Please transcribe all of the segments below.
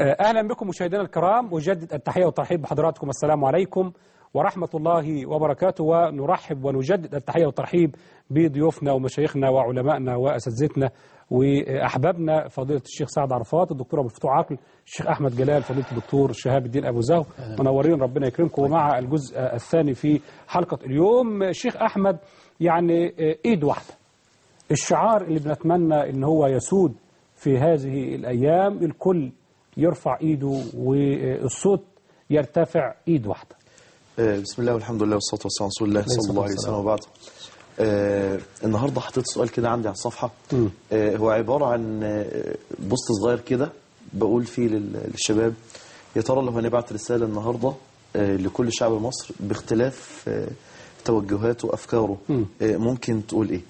أهلا بكم مشاهدينا الكرام أجدد التحية والترحيب بحضراتكم السلام عليكم ورحمة الله وبركاته ونرحب ونجدد التحية والترحيب بضيوفنا ومشايخنا وعلمائنا وأساتذتنا وأحبابنا فضيلة الشيخ سعد عرفات الدكتور أبو الفتوح عاقل الشيخ أحمد جلال فضيلة الدكتور شهاب الدين أبو زهو منورين ربنا يكرمكم ومع الجزء الثاني في حلقة اليوم الشيخ أحمد يعني إيد واحدة الشعار اللي بنتمنى ان هو يسود في هذه الايام الكل يرفع ايده والصوت يرتفع ايد واحده آه، بسم الله والحمد لله والصلاة والسلام على رسول الله صلى الله عليه وسلم وبعد آه، النهاردة حطيت سؤال كده عندي على الصفحة آه، هو عبارة عن آه، بوست صغير كده بقول فيه لل- للشباب يا ترى لو هنبعت رسالة النهاردة آه، لكل شعب مصر باختلاف آه، توجهاته وأفكاره آه، ممكن تقول إيه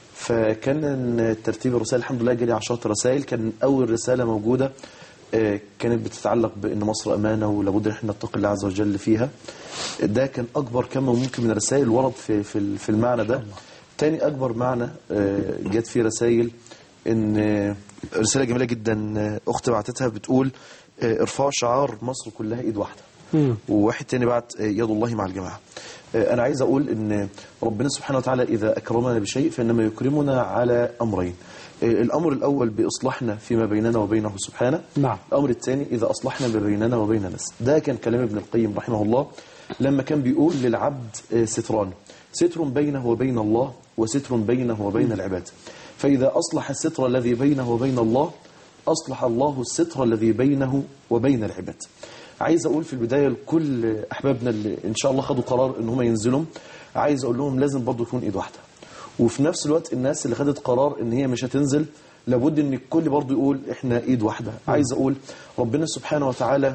فكان ترتيب الرسائل الحمد لله جالي عشرات رسائل كان أول رسالة موجودة آه، كانت بتتعلق بأن مصر أمانة ولابد أن احنا نتقي الله عز وجل فيها ده كان أكبر كم ممكن من الرسائل ورد في في في المعنى ده تاني أكبر معنى آه، جت فيه رسائل إن آه، رسالة جميلة جدا آه، أختي بعتتها بتقول آه، ارفعوا شعار مصر كلها إيد واحدة وواحد تاني بعت آه، يد الله مع الجماعة آه، أنا عايز أقول إن ربنا سبحانه وتعالى إذا أكرمنا بشيء فإنما يكرمنا على أمرين آه، الأمر الأول بإصلاحنا فيما بيننا وبينه سبحانه نعم. الأمر الثاني إذا أصلحنا ما بيننا وبين الناس ده كان كلام ابن القيم رحمه الله لما كان بيقول للعبد آه، ستران ستر بينه وبين الله وستر بينه وبين العباد فإذا أصلح الستر الذي بينه وبين الله أصلح الله الستر الذي بينه وبين العباد عايز أقول في البداية لكل أحبابنا اللي إن شاء الله خدوا قرار إن هم ينزلوا عايز أقول لهم لازم برضو يكون إيد واحدة وفي نفس الوقت الناس اللي خدت قرار إن هي مش هتنزل لابد إن الكل برضو يقول إحنا إيد واحدة عايز أقول ربنا سبحانه وتعالى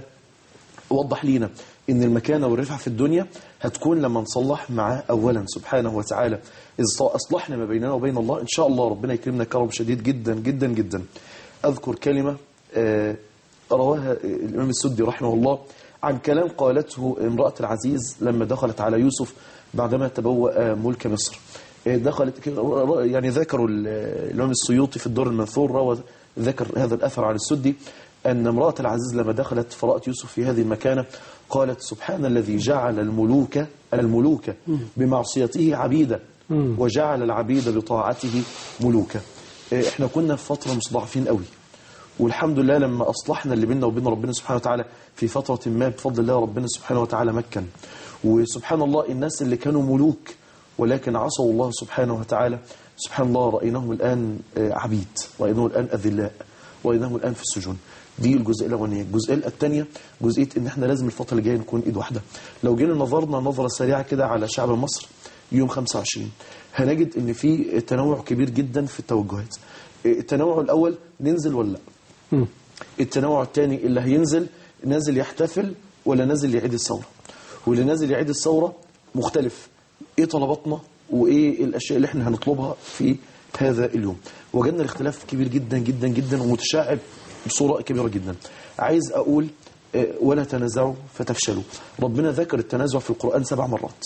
وضح لينا ان المكانه والرفعه في الدنيا هتكون لما نصلح معاه اولا سبحانه وتعالى اذا اصلحنا ما بيننا وبين الله ان شاء الله ربنا يكرمنا كرم شديد جدا جدا جدا اذكر كلمه آه، رواها الامام السدي رحمه الله عن كلام قالته امراه العزيز لما دخلت على يوسف بعدما تبوأ ملك مصر آه، دخلت يعني ذكروا ال- الامام السيوطي في الدور المنثور روى ذكر هذا الاثر عن السدي أن امرأة العزيز لما دخلت فرأت يوسف في هذه المكانة قالت سبحان الذي جعل الملوك الملوك بمعصيته عبيدا وجعل العبيد بطاعته ملوكا إيه، احنا كنا في فترة مستضعفين قوي والحمد لله لما أصلحنا اللي بيننا وبين ربنا سبحانه وتعالى في فترة ما بفضل الله ربنا سبحانه وتعالى مكن وسبحان الله الناس اللي كانوا ملوك ولكن عصوا الله سبحانه وتعالى سبحان الله رأيناهم الآن آه، عبيد رأيناهم الآن أذلاء رأيناهم الآن في السجون دي الجزئية الأولانية الجزئية الثانية جزئية إن إحنا لازم الفترة اللي جاية نكون إيد واحدة لو جينا نظرنا نظرة سريعة كده على شعب مصر يوم 25 هنجد إن في تنوع كبير جدا في التوجهات التنوع الأول ننزل ولا لا التنوع الثاني اللي هينزل نازل يحتفل ولا نازل يعيد الثورة واللي نازل يعيد الثورة مختلف ايه طلباتنا وايه الاشياء اللي احنا هنطلبها في هذا اليوم وجدنا الاختلاف كبير جدا جدا جدا ومتشعب بصورة كبيرة جدا عايز اقول آه، ولا تنازعوا فتفشلوا ربنا ذكر التنازع في القرآن سبع مرات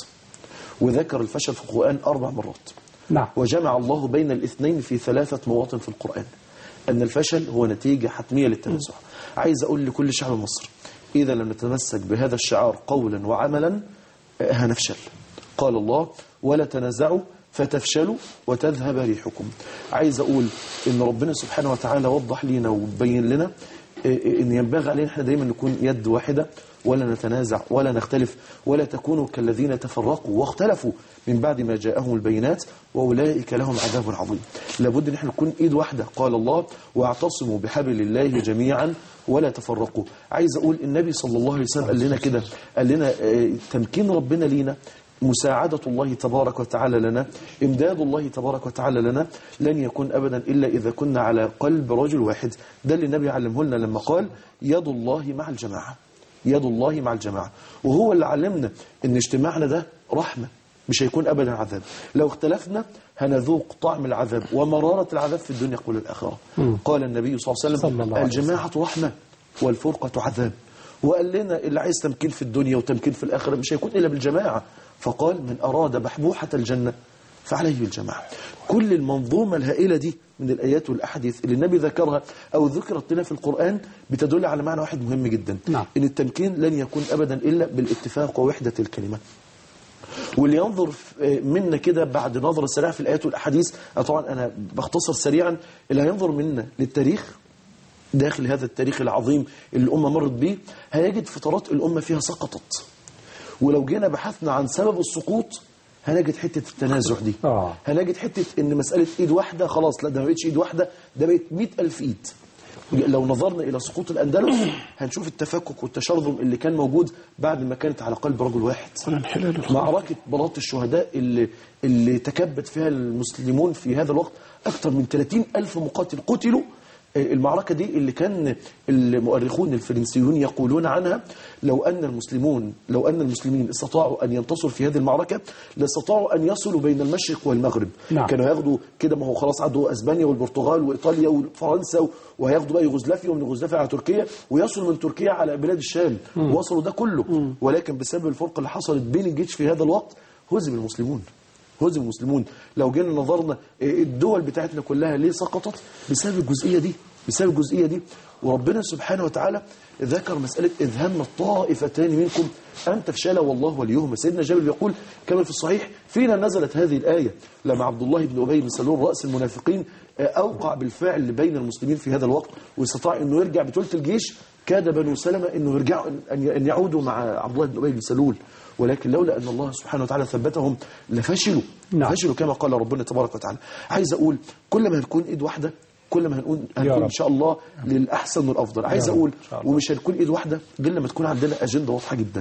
وذكر الفشل في القرآن أربع مرات نعم وجمع الله بين الاثنين في ثلاثة مواطن في القرآن أن الفشل هو نتيجة حتمية للتنازع عايز أقول لكل شعب مصر إذا لم نتمسك بهذا الشعار قولا وعملا آه، هنفشل قال الله ولا تنازعوا فتفشلوا وتذهب ريحكم عايز أقول إن ربنا سبحانه وتعالى وضح لنا وبين لنا آه، إن ينبغي علينا إحنا دايما نكون يد واحدة ولا نتنازع ولا نختلف ولا تكونوا كالذين تفرقوا واختلفوا من بعد ما جاءهم البينات وأولئك لهم عذاب عظيم لابد ان احنا نكون ايد واحدة قال الله واعتصموا بحبل الله جميعا ولا تفرقوا عايز اقول النبي صلى الله عليه وسلم قال لنا كده قال لنا آه، تمكين ربنا لينا مساعدة الله تبارك وتعالى لنا إمداد الله تبارك وتعالى لنا لن يكون أبدا إلا إذا كنا على قلب رجل واحد ده اللي النبي علمه لنا لما قال يد الله مع الجماعة يد الله مع الجماعة وهو اللي علمنا ان اجتماعنا ده رحمة مش هيكون أبدا عذاب لو اختلفنا هنذوق طعم العذاب ومرارة العذاب في الدنيا قبل الآخرة قال النبي صلى الله عليه صلى الله وسلم عليه الجماعة رحمة والفرقة عذاب وقال لنا اللي عايز تمكين في الدنيا وتمكين في الآخرة مش هيكون إلا بالجماعة فقال من أراد بحبوحة الجنة فعليه بالجماعة كل المنظومة الهائلة دي من الآيات والأحاديث اللي النبي ذكرها أو ذكرت لنا في القرآن بتدل على معنى واحد مهم جدا نعم. إن التمكين لن يكون أبدا إلا بالاتفاق ووحدة الكلمة واللي ينظر منا كده بعد نظرة سريعة في الآيات والأحاديث أنا طبعا أنا بختصر سريعا اللي هينظر منا للتاريخ داخل هذا التاريخ العظيم اللي الأمة مرت به هيجد فترات الأمة فيها سقطت ولو جينا بحثنا عن سبب السقوط هنجد حتة التنازع دي آه. هنجد حتة ان مسألة ايد واحدة خلاص لا ده ما بقتش ايد واحدة ده بقت مئة ألف ايد لو نظرنا إلى سقوط الأندلس هنشوف التفكك والتشرذم اللي كان موجود بعد ما كانت على قلب رجل واحد معركة بلاط الشهداء اللي, اللي تكبد فيها المسلمون في هذا الوقت أكثر من 30 ألف مقاتل قتلوا المعركة دي اللي كان المؤرخون الفرنسيون يقولون عنها لو أن المسلمون لو أن المسلمين استطاعوا أن ينتصروا في هذه المعركة لاستطاعوا أن يصلوا بين المشرق والمغرب نعم. كانوا ياخدوا كده ما هو خلاص عدوا أسبانيا والبرتغال وإيطاليا وفرنسا وهياخدوا بقى يوغوسلافيا ومن يوغوسلافيا على تركيا ويصلوا من تركيا على بلاد الشام وصلوا ده كله ولكن بسبب الفرقة اللي حصلت بين الجيش في هذا الوقت هزم المسلمون هزم المسلمون لو جينا نظرنا الدول بتاعتنا كلها ليه سقطت بسبب الجزئية دي بسبب الجزئية دي وربنا سبحانه وتعالى ذكر مسألة إذ هم الطائفتان منكم أن تفشل والله وليهما سيدنا جابر بيقول كما في الصحيح فينا نزلت هذه الآية لما عبد الله بن أبي بن سلول رأس المنافقين أوقع بالفعل بين المسلمين في هذا الوقت واستطاع أنه يرجع بثلث الجيش كاد بنو سلمة أنه يرجعوا أن يعودوا مع عبد الله بن أبي بن سلول ولكن لولا أن الله سبحانه وتعالى ثبتهم لفشلوا نعم. فشلوا كما قال ربنا تبارك وتعالى عايز أقول كل ما هنكون إيد واحدة كل ما هنكون هنكون رب. ان شاء الله للاحسن والافضل عايز رب. اقول إن شاء الله. ومش هنكون ايد واحده غير لما تكون عندنا اجنده واضحه جدا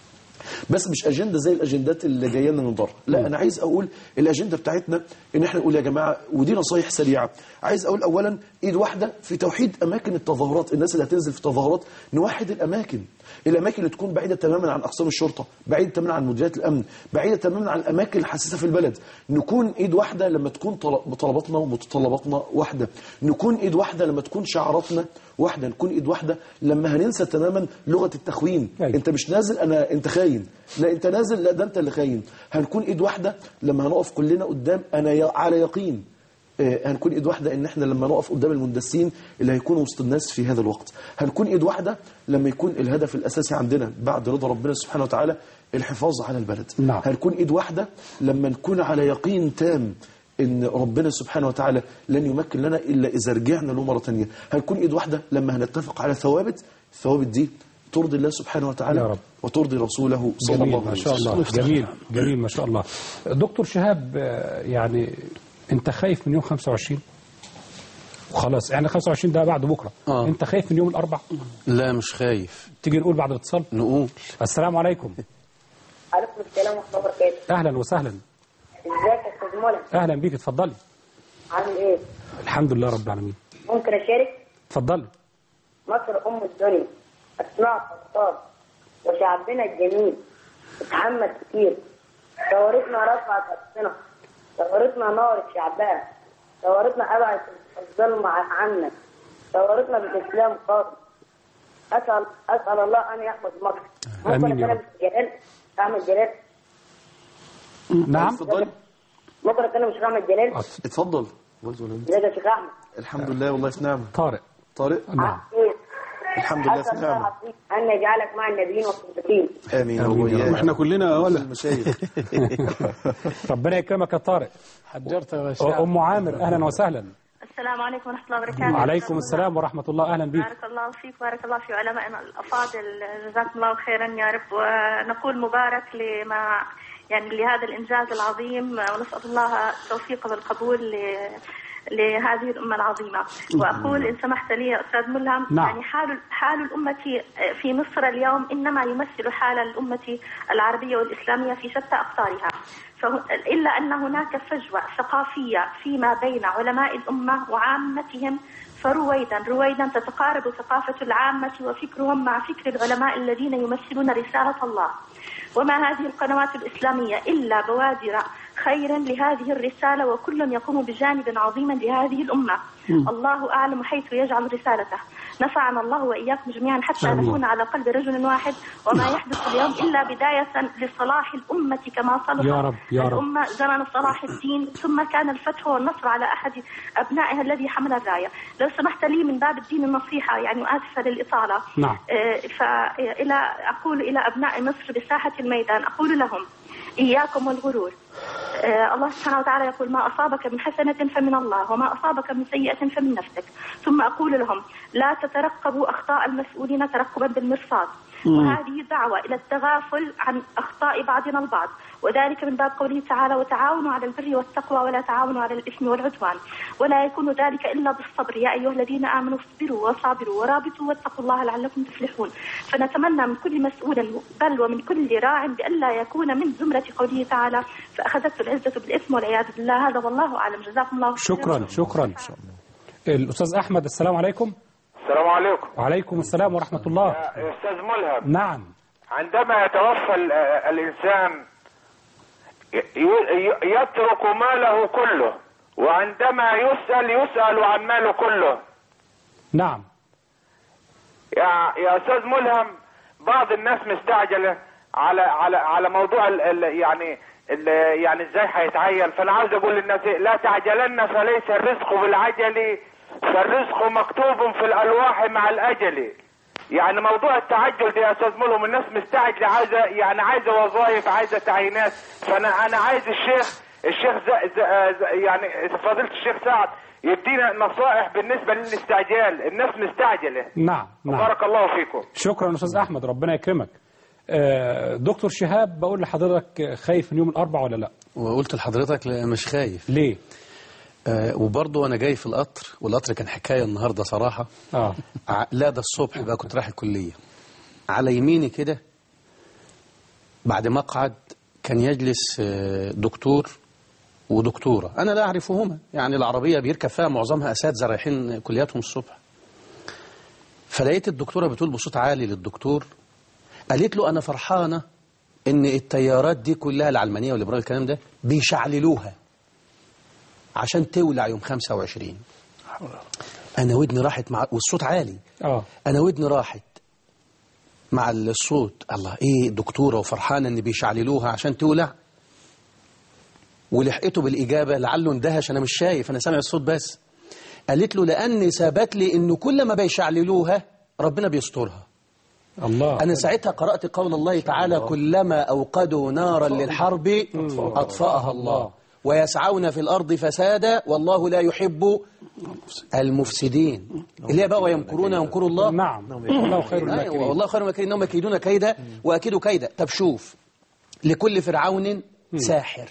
بس مش اجنده زي الاجندات اللي جايه لنا من بره لا انا عايز اقول الاجنده بتاعتنا ان احنا نقول يا جماعه ودي نصايح سريعه عايز اقول اولا ايد واحده في توحيد اماكن التظاهرات الناس اللي هتنزل في التظاهرات نوحد الاماكن الاماكن اللي تكون بعيده تماما عن اقسام الشرطه بعيده تماما عن مديريات الامن بعيده تماما عن الاماكن الحساسه في البلد نكون ايد واحده لما تكون طل- طلباتنا ومتطلباتنا واحده نكون ايد واحده لما تكون شعاراتنا واحده نكون ايد واحده لما هننسى تماما لغه التخوين أيوة. انت مش نازل انا انت خاين لا انت نازل لا ده انت اللي خاين هنكون ايد واحده لما هنقف كلنا قدام انا ي- على يقين آه، هنكون ايد واحده ان احنا لما نقف قدام المندسين اللي هيكونوا وسط الناس في هذا الوقت هنكون ايد واحده لما يكون الهدف الاساسي عندنا بعد رضا ربنا سبحانه وتعالى الحفاظ على البلد نعم. هنكون ايد واحده لما نكون على يقين تام ان ربنا سبحانه وتعالى لن يمكن لنا الا اذا رجعنا له مره ثانيه هنكون ايد واحده لما هنتفق على ثوابت الثوابت دي ترضي الله سبحانه وتعالى يا رب. وترضي رسوله صلى جميل الله ما عليه شاء وسلم الله جميل جميل ما شاء الله دكتور شهاب آه، يعني انت خايف من يوم 25 وخلاص يعني 25 ده بعد بكره آه. انت خايف من يوم الاربع لا مش خايف تيجي نقول بعد الاتصال نقول السلام عليكم عليكم السلام ورحمة الله وبركاته اهلا وسهلا ازيك يا استاذ منى اهلا بيك اتفضلي عامل ايه الحمد لله رب العالمين ممكن اشارك اتفضلي مصر ام الدنيا اسماء خطاب وشعبنا الجميل اتحمل كتير ثورتنا رفعت رأسنا ثورتنا نارت شعبها ثورتنا أبعدت الظلم عنا ثورتنا بالإسلام قاضي أسأل أسأل الله أن يحفظ مصر آمين ممكن يا أنا رب. جلال أحمد جلال نعم اتفضل ممكن أتكلم مش أحمد جلال اتفضل قلت ولا ازيك يا شيخ أحمد الحمد لله والله في نعمه طارق طارق نعم إيه؟ الحمد لله في أسأل الله نعمه العظيم أن يجعلك مع النبيين والصديقين امين آمين يا رب. وإياك. احنا كلنا ولا المشايخ ربنا يكرمك يا طارق حجرت يا باشا ام عامر اهلا وسهلا السلام عليكم ورحمة الله وبركاته وعليكم السلام ورحمه الله اهلا بيك بارك الله فيك بارك الله في علمائنا الأفاضل جزاكم الله خيرا يا رب ونقول مبارك لما يعني لهذا الإنجاز العظيم ونسأل الله التوفيق والقبول ل- لهذه الأمة العظيمة وأقول إن سمحت لي يا أستاذ ملهم نعم. يعني حال حال الأمة في مصر اليوم إنما يمثل حال الأمة العربية والإسلامية في شتى أقطارها فه- إلا أن هناك فجوة ثقافية فيما بين علماء الأمة وعامتهم فرويدا رويدا تتقارب ثقافة العامة وفكرهم مع فكر العلماء الذين يمثلون رسالة الله وما هذه القنوات الإسلامية إلا بوادر خيرا لهذه الرسالة وكل يقوم بجانب عظيم لهذه الأمة الله أعلم حيث يجعل رسالته نفعنا الله وإياكم جميعا حتى آمين. نكون على قلب رجل واحد وما يحدث اليوم إلا بداية لصلاح الأمة كما صلح يا رب، يا رب. الأمة زمن صلاح الدين ثم كان الفتح والنصر على أحد أبنائها الذي حمل الراية لو سمحت لي من باب الدين النصيحة يعني آسفة للإطالة نعم. آه، فإلى أقول إلى أبناء مصر بساحة الميدان أقول لهم إياكم والغرور آه، الله سبحانه وتعالى يقول ما أصابك من حسنة فمن الله وما أصابك من سيئة فمن نفسك ثم أقول لهم لا تترقبوا أخطاء المسؤولين ترقبا بالمرصاد وهذه دعوة إلى التغافل عن أخطاء بعضنا البعض وذلك من باب قوله تعالى وتعاونوا على البر والتقوى ولا تعاونوا على الإثم والعدوان ولا يكون ذلك إلا بالصبر يا أيها الذين آمنوا اصبروا وصابروا ورابطوا واتقوا الله لعلكم تفلحون فنتمنى من كل مسؤول بل ومن كل راع بألا يكون من زمرة قوله تعالى فأخذته العزة بالإثم والعياذ بالله هذا والله أعلم جزاكم الله خيرا شكرا شكرا الأستاذ أحمد السلام عليكم السلام عليكم وعليكم السلام ورحمة الله يا استاذ ملهم نعم عندما يتوفى ال- آه، الانسان ي- ي- يترك ماله كله وعندما يسأل يسأل عن ماله كله نعم يا يا استاذ ملهم بعض الناس مستعجله على على على موضوع ال ال يعني ال يعني ازاي هيتعين فانا عاوز اقول للناس إيه؟ لا تعجلن فليس الرزق بالعجل فالرزق مكتوب في الالواح مع الاجل يعني موضوع التعجل ده يا استاذ ملهم الناس مستعجله عايزه يعني عايزه وظائف عايزه تعيينات فانا انا عايز الشيخ الشيخ ز ز ز يعني فضيله الشيخ سعد يدينا نصائح بالنسبه للاستعجال الناس مستعجله نعم نعم بارك الله فيكم شكرا أستاذ أحمد ربنا يكرمك آه، دكتور شهاب بقول لحضرتك خايف من يوم الأربع ولا لا وقلت لحضرتك لا مش خايف ليه آه وبرضه وانا جاي في القطر والقطر كان حكايه النهارده صراحه اه ع- لا ده الصبح بقى كنت رايح الكليه على يميني كده بعد مقعد كان يجلس آه، دكتور ودكتوره انا لا اعرفهما يعني العربيه بيركب فيها معظمها اساتذه رايحين كلياتهم الصبح فلقيت الدكتوره بتقول بصوت عالي للدكتور قالت له انا فرحانه ان التيارات دي كلها العلمانيه والليبرال الكلام ده بيشعللوها عشان تولع يوم 25 انا ودني راحت مع والصوت عالي اه انا ودني راحت مع الصوت الله ايه دكتوره وفرحانه ان بيشعللوها عشان تولع ولحقته بالاجابه لعله اندهش انا مش شايف انا سامع الصوت بس قالت له لاني ثبت لي انه كل ما بيشعللوها ربنا بيسترها الله أنا ساعتها قرأت قول الله تعالى كلما أوقدوا نارا للحرب أطفأها الله ويسعون في الأرض فسادا والله لا يحب المفسدين اللي هي بقى ويمكرون يمكر الله نعم الله خير أيوة، الماكرين والله خير الماكرين إنهم يكيدون كيدا وأكيدوا كيدا طب شوف لكل فرعون ساحر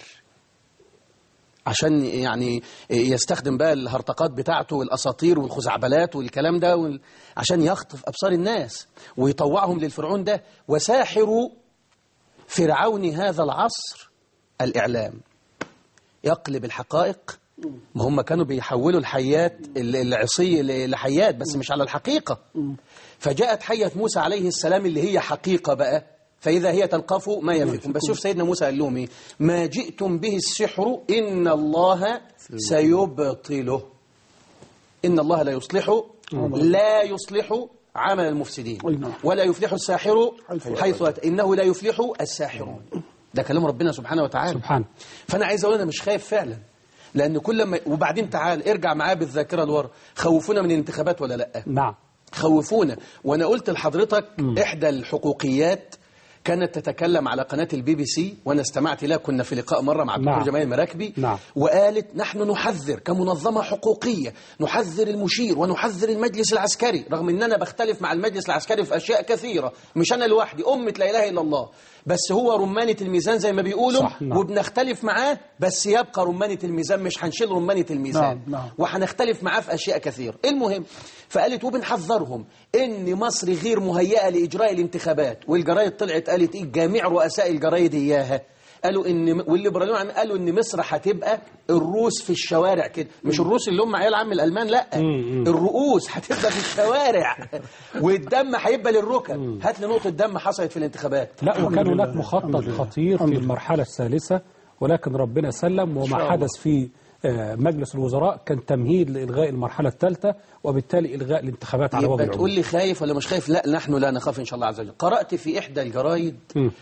عشان يعني يستخدم بقى الهرطقات بتاعته والاساطير والخزعبلات والكلام ده وال... عشان يخطف ابصار الناس ويطوعهم للفرعون ده وساحر فرعون هذا العصر الاعلام يقلب الحقائق ما هم كانوا بيحولوا الحيات ال- العصي ل- لحيات بس مش على الحقيقة فجاءت حية موسى عليه السلام اللي هي حقيقة بقى فإذا هي تلقف ما يفكم بس شوف سيدنا موسى قال لهم إيه ما جئتم به السحر إن الله سيبطله إن الله لا يصلح لا يصلح عمل المفسدين ولا يفلح الساحر حيث أتى إنه لا يفلح الساحرون ده كلام ربنا سبحانه وتعالى سبحانه فانا عايز اقول انا مش خايف فعلا لان كل ما وبعدين تعال ارجع معايا بالذاكره لورا خوفونا من الانتخابات ولا لا نعم خوفونا وانا قلت لحضرتك احدى الحقوقيات كانت تتكلم على قناة البي بي سي وأنا استمعت لها كنا في لقاء مرة مع الدكتور نعم. جمال المراكبي نعم. وقالت نحن نحذر كمنظمة حقوقية نحذر المشير ونحذر المجلس العسكري رغم أن أنا بختلف مع المجلس العسكري في أشياء كثيرة مش أنا لوحدي أمة لا إله إلا الله بس هو رمانة الميزان زي ما بيقولوا صح، نعم. وبنختلف معاه بس يبقى رمانة الميزان مش هنشيل رمانة الميزان نعم، نعم. وهنختلف معاه في أشياء كثيرة المهم فقالت وبنحذرهم إن مصر غير مهيئة لإجراء الانتخابات والجرايد طلعت قالت إيه جميع رؤساء الجرايد إياها قالوا إن والليبراليون عم- قالوا إن مصر هتبقى الروس في الشوارع كده مش الروس اللي هم عيال عم الألمان لا الرؤوس هتبقى في الشوارع والدم هيبقى للركب هات لي نقطة دم حصلت في الانتخابات لا وكان هناك مخطط خطير في المرحلة الثالثة ولكن ربنا سلم وما حدث في آه، مجلس الوزراء كان تمهيد لإلغاء المرحلة الثالثة وبالتالي إلغاء الانتخابات على وجه يبقى العموم تقول لي خايف ولا مش خايف لا نحن لا نخاف إن شاء الله عز وجل قرأت في إحدى الجرايد مم.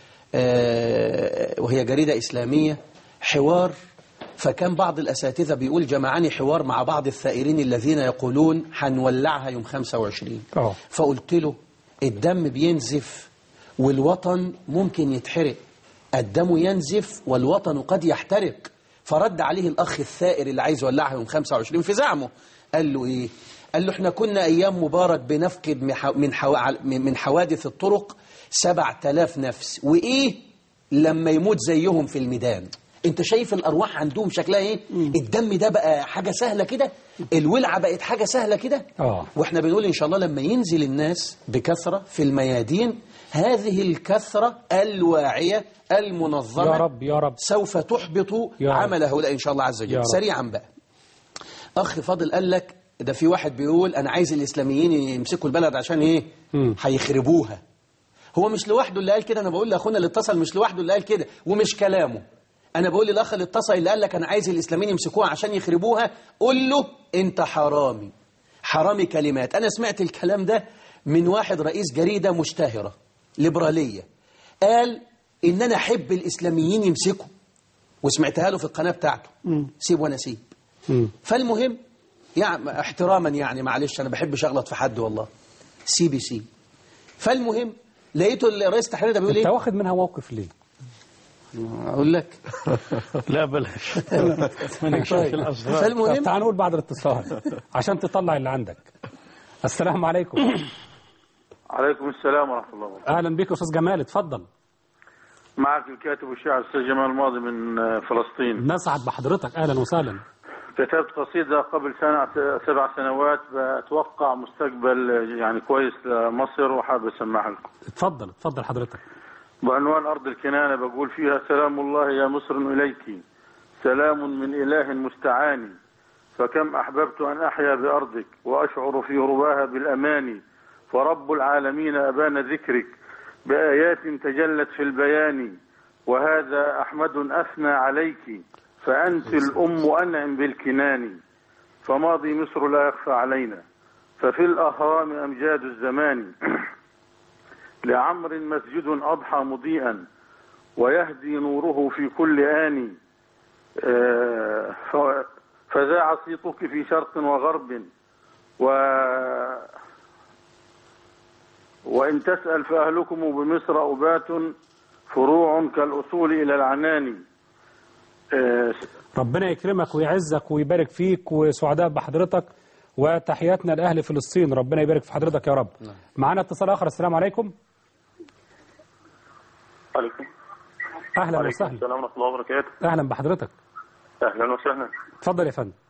آه، وهي جريدة إسلامية حوار فكان بعض الأساتذة بيقول جمعني حوار مع بعض الثائرين الذين يقولون هنولعها يوم 25 آه. فقلت له الدم بينزف والوطن ممكن يتحرق الدم ينزف والوطن قد يحترق فرد عليه الأخ الثائر اللي عايز يولعها يوم 25 في زعمه قال له إيه قال له احنا كنا أيام مبارك بنفقد مح- من حوا- من حوادث الطرق 7000 نفس وإيه لما يموت زيهم في الميدان انت شايف الارواح عندهم شكلها ايه الدم ده بقى حاجه سهله كده الولعه بقت حاجه سهله كده آه. واحنا بنقول ان شاء الله لما ينزل الناس بكثره في الميادين هذه الكثره الواعيه المنظمه يا رب يا رب سوف تحبط يا رب. عمل هؤلاء ان شاء الله عز يا وجل رب. سريعا بقى اخ فاضل قال لك ده في واحد بيقول انا عايز الاسلاميين يمسكوا البلد عشان ايه مم. هيخربوها هو مش لوحده اللي قال كده انا بقول لاخونا اللي اتصل مش لوحده اللي قال كده ومش كلامه انا بقول للاخ اللي اتصل اللي قال لك انا عايز الاسلاميين يمسكوها عشان يخربوها قول له انت حرامي حرامي كلمات انا سمعت الكلام ده من واحد رئيس جريده مشتهره ليبراليه قال ان انا احب الاسلاميين يمسكوا وسمعتها له في القناه بتاعته سيب وانا سيب مم. فالمهم يعني احتراما يعني معلش انا بحبش اغلط في حد والله سي بي سي فالمهم لقيته الرئيس التحرير ده بيقول انت ايه واخد منها موقف ليه اقول لك لا بلاش طيب. فالمهم طب تعال نقول بعد الاتصال عشان تطلع اللي عندك السلام عليكم عليكم السلام ورحمة الله وبركاته اهلا بك يا استاذ جمال اتفضل معك الكاتب والشاعر الأستاذ جمال الماضي من آه، فلسطين نسعد بحضرتك اهلا وسهلا كتبت قصيدة قبل سنة سبع سنوات بتوقع مستقبل آه، يعني كويس لمصر وحابب أسمعها لكم اتفضل اتفضل حضرتك بعنوان أرض الكنانة بقول فيها سلام الله يا مصر إليك سلام من إله مستعان فكم أحببت أن أحيا بأرضك وأشعر في رباها بالأمان فرب العالمين أبان ذكرك بآيات تجلت في البيان وهذا أحمد أثنى عليك فأنت الأم أنعم بالكنان فماضي مصر لا يخفى علينا ففي الأهرام أمجاد الزمان لعمر مسجد أضحى مضيئا ويهدي نوره في كل آن آه، ف- فذاع صيتك في شرق وغرب و وإن تسأل فأهلكم بمصر أبات فروع كالأصول إلى العنان آه، ربنا يكرمك ويعزك ويبارك فيك وسعداء بحضرتك وتحياتنا لأهل فلسطين ربنا يبارك في حضرتك يا رب معنا اتصال آخر السلام عليكم عليكم أهلا عليكم وسهلا السلام ورحمة الله وبركاته أهلا بحضرتك أهلا وسهلا اتفضل يا فندم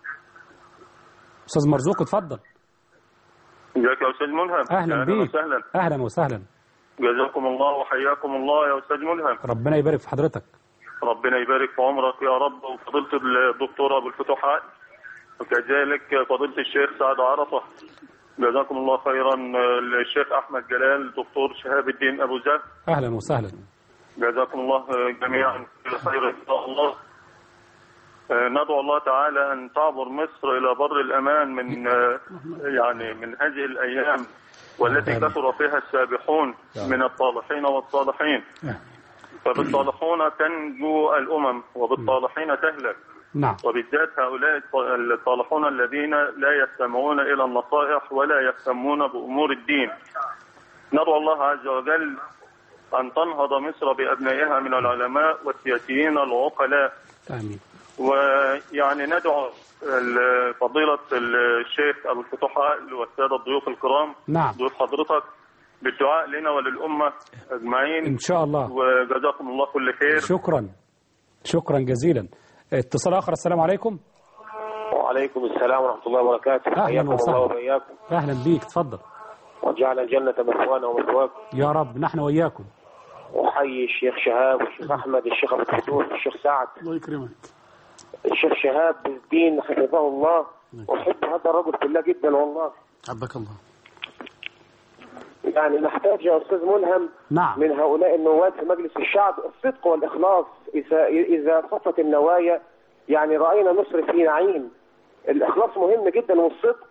أستاذ مرزوق اتفضل ازيك يا أستاذ ملهم أهلا بيك وسهلا أهلا وسهلا جزاكم الله وحياكم الله يا أستاذ ملهم ربنا يبارك في حضرتك ربنا يبارك في عمرك يا رب وفضيلة الدكتور أبو الفتوحات وكذلك فضيلة الشيخ سعد عرفة جزاكم الله خيرا الشيخ أحمد جلال الدكتور شهاب الدين أبو زهر أهلا وسهلا جزاكم الله جميعا كل خير إن شاء الله ندعو الله تعالى أن تعبر مصر إلى بر الأمان من يعني من هذه الأيام والتي كثر فيها السابحون من الطالحين والصالحين فبالصالحون تنجو الأمم وبالصالحين تهلك نعم وبالذات هؤلاء الصالحون الذين لا يستمعون إلى النصائح ولا يهتمون بأمور الدين ندعو الله عز وجل أن تنهض مصر بأبنائها من العلماء والسياسيين العقلاء آمين ويعني ندعو ال- فضيلة الشيخ أبو الفتوحات والسادة الضيوف الكرام نعم ضيوف حضرتك بالدعاء لنا وللأمة أجمعين إن شاء الله وجزاكم الله كل خير شكرا شكرا جزيلا اتصال آخر السلام عليكم وعليكم السلام ورحمة الله وبركاته أهلا حياكم وسهلا. الله وبياكم أهلا بيك اتفضل وجعل الجنة مثوانا ومثواكم يا رب نحن وإياكم وحي الشيخ شهاب والشيخ أحمد الشيخ أبو الفتوح الشيخ سعد الله يكرمك الشيخ شهاب الدين حفظه الله أحب هذا الرجل في الله جدا والله حبك الله يعني نحتاج يا استاذ ملهم نعم. من هؤلاء النواب في مجلس الشعب الصدق والاخلاص اذا اذا صفت النوايا يعني راينا مصر في نعيم الاخلاص مهم جدا والصدق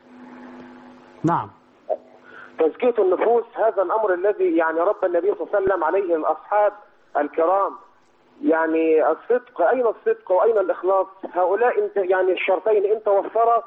نعم تزكيه النفوس هذا الامر الذي يعني رب النبي صلى الله عليه وسلم عليه الاصحاب الكرام يعني الصدق اين الصدق واين الاخلاص هؤلاء انت يعني الشرطين ان توفرا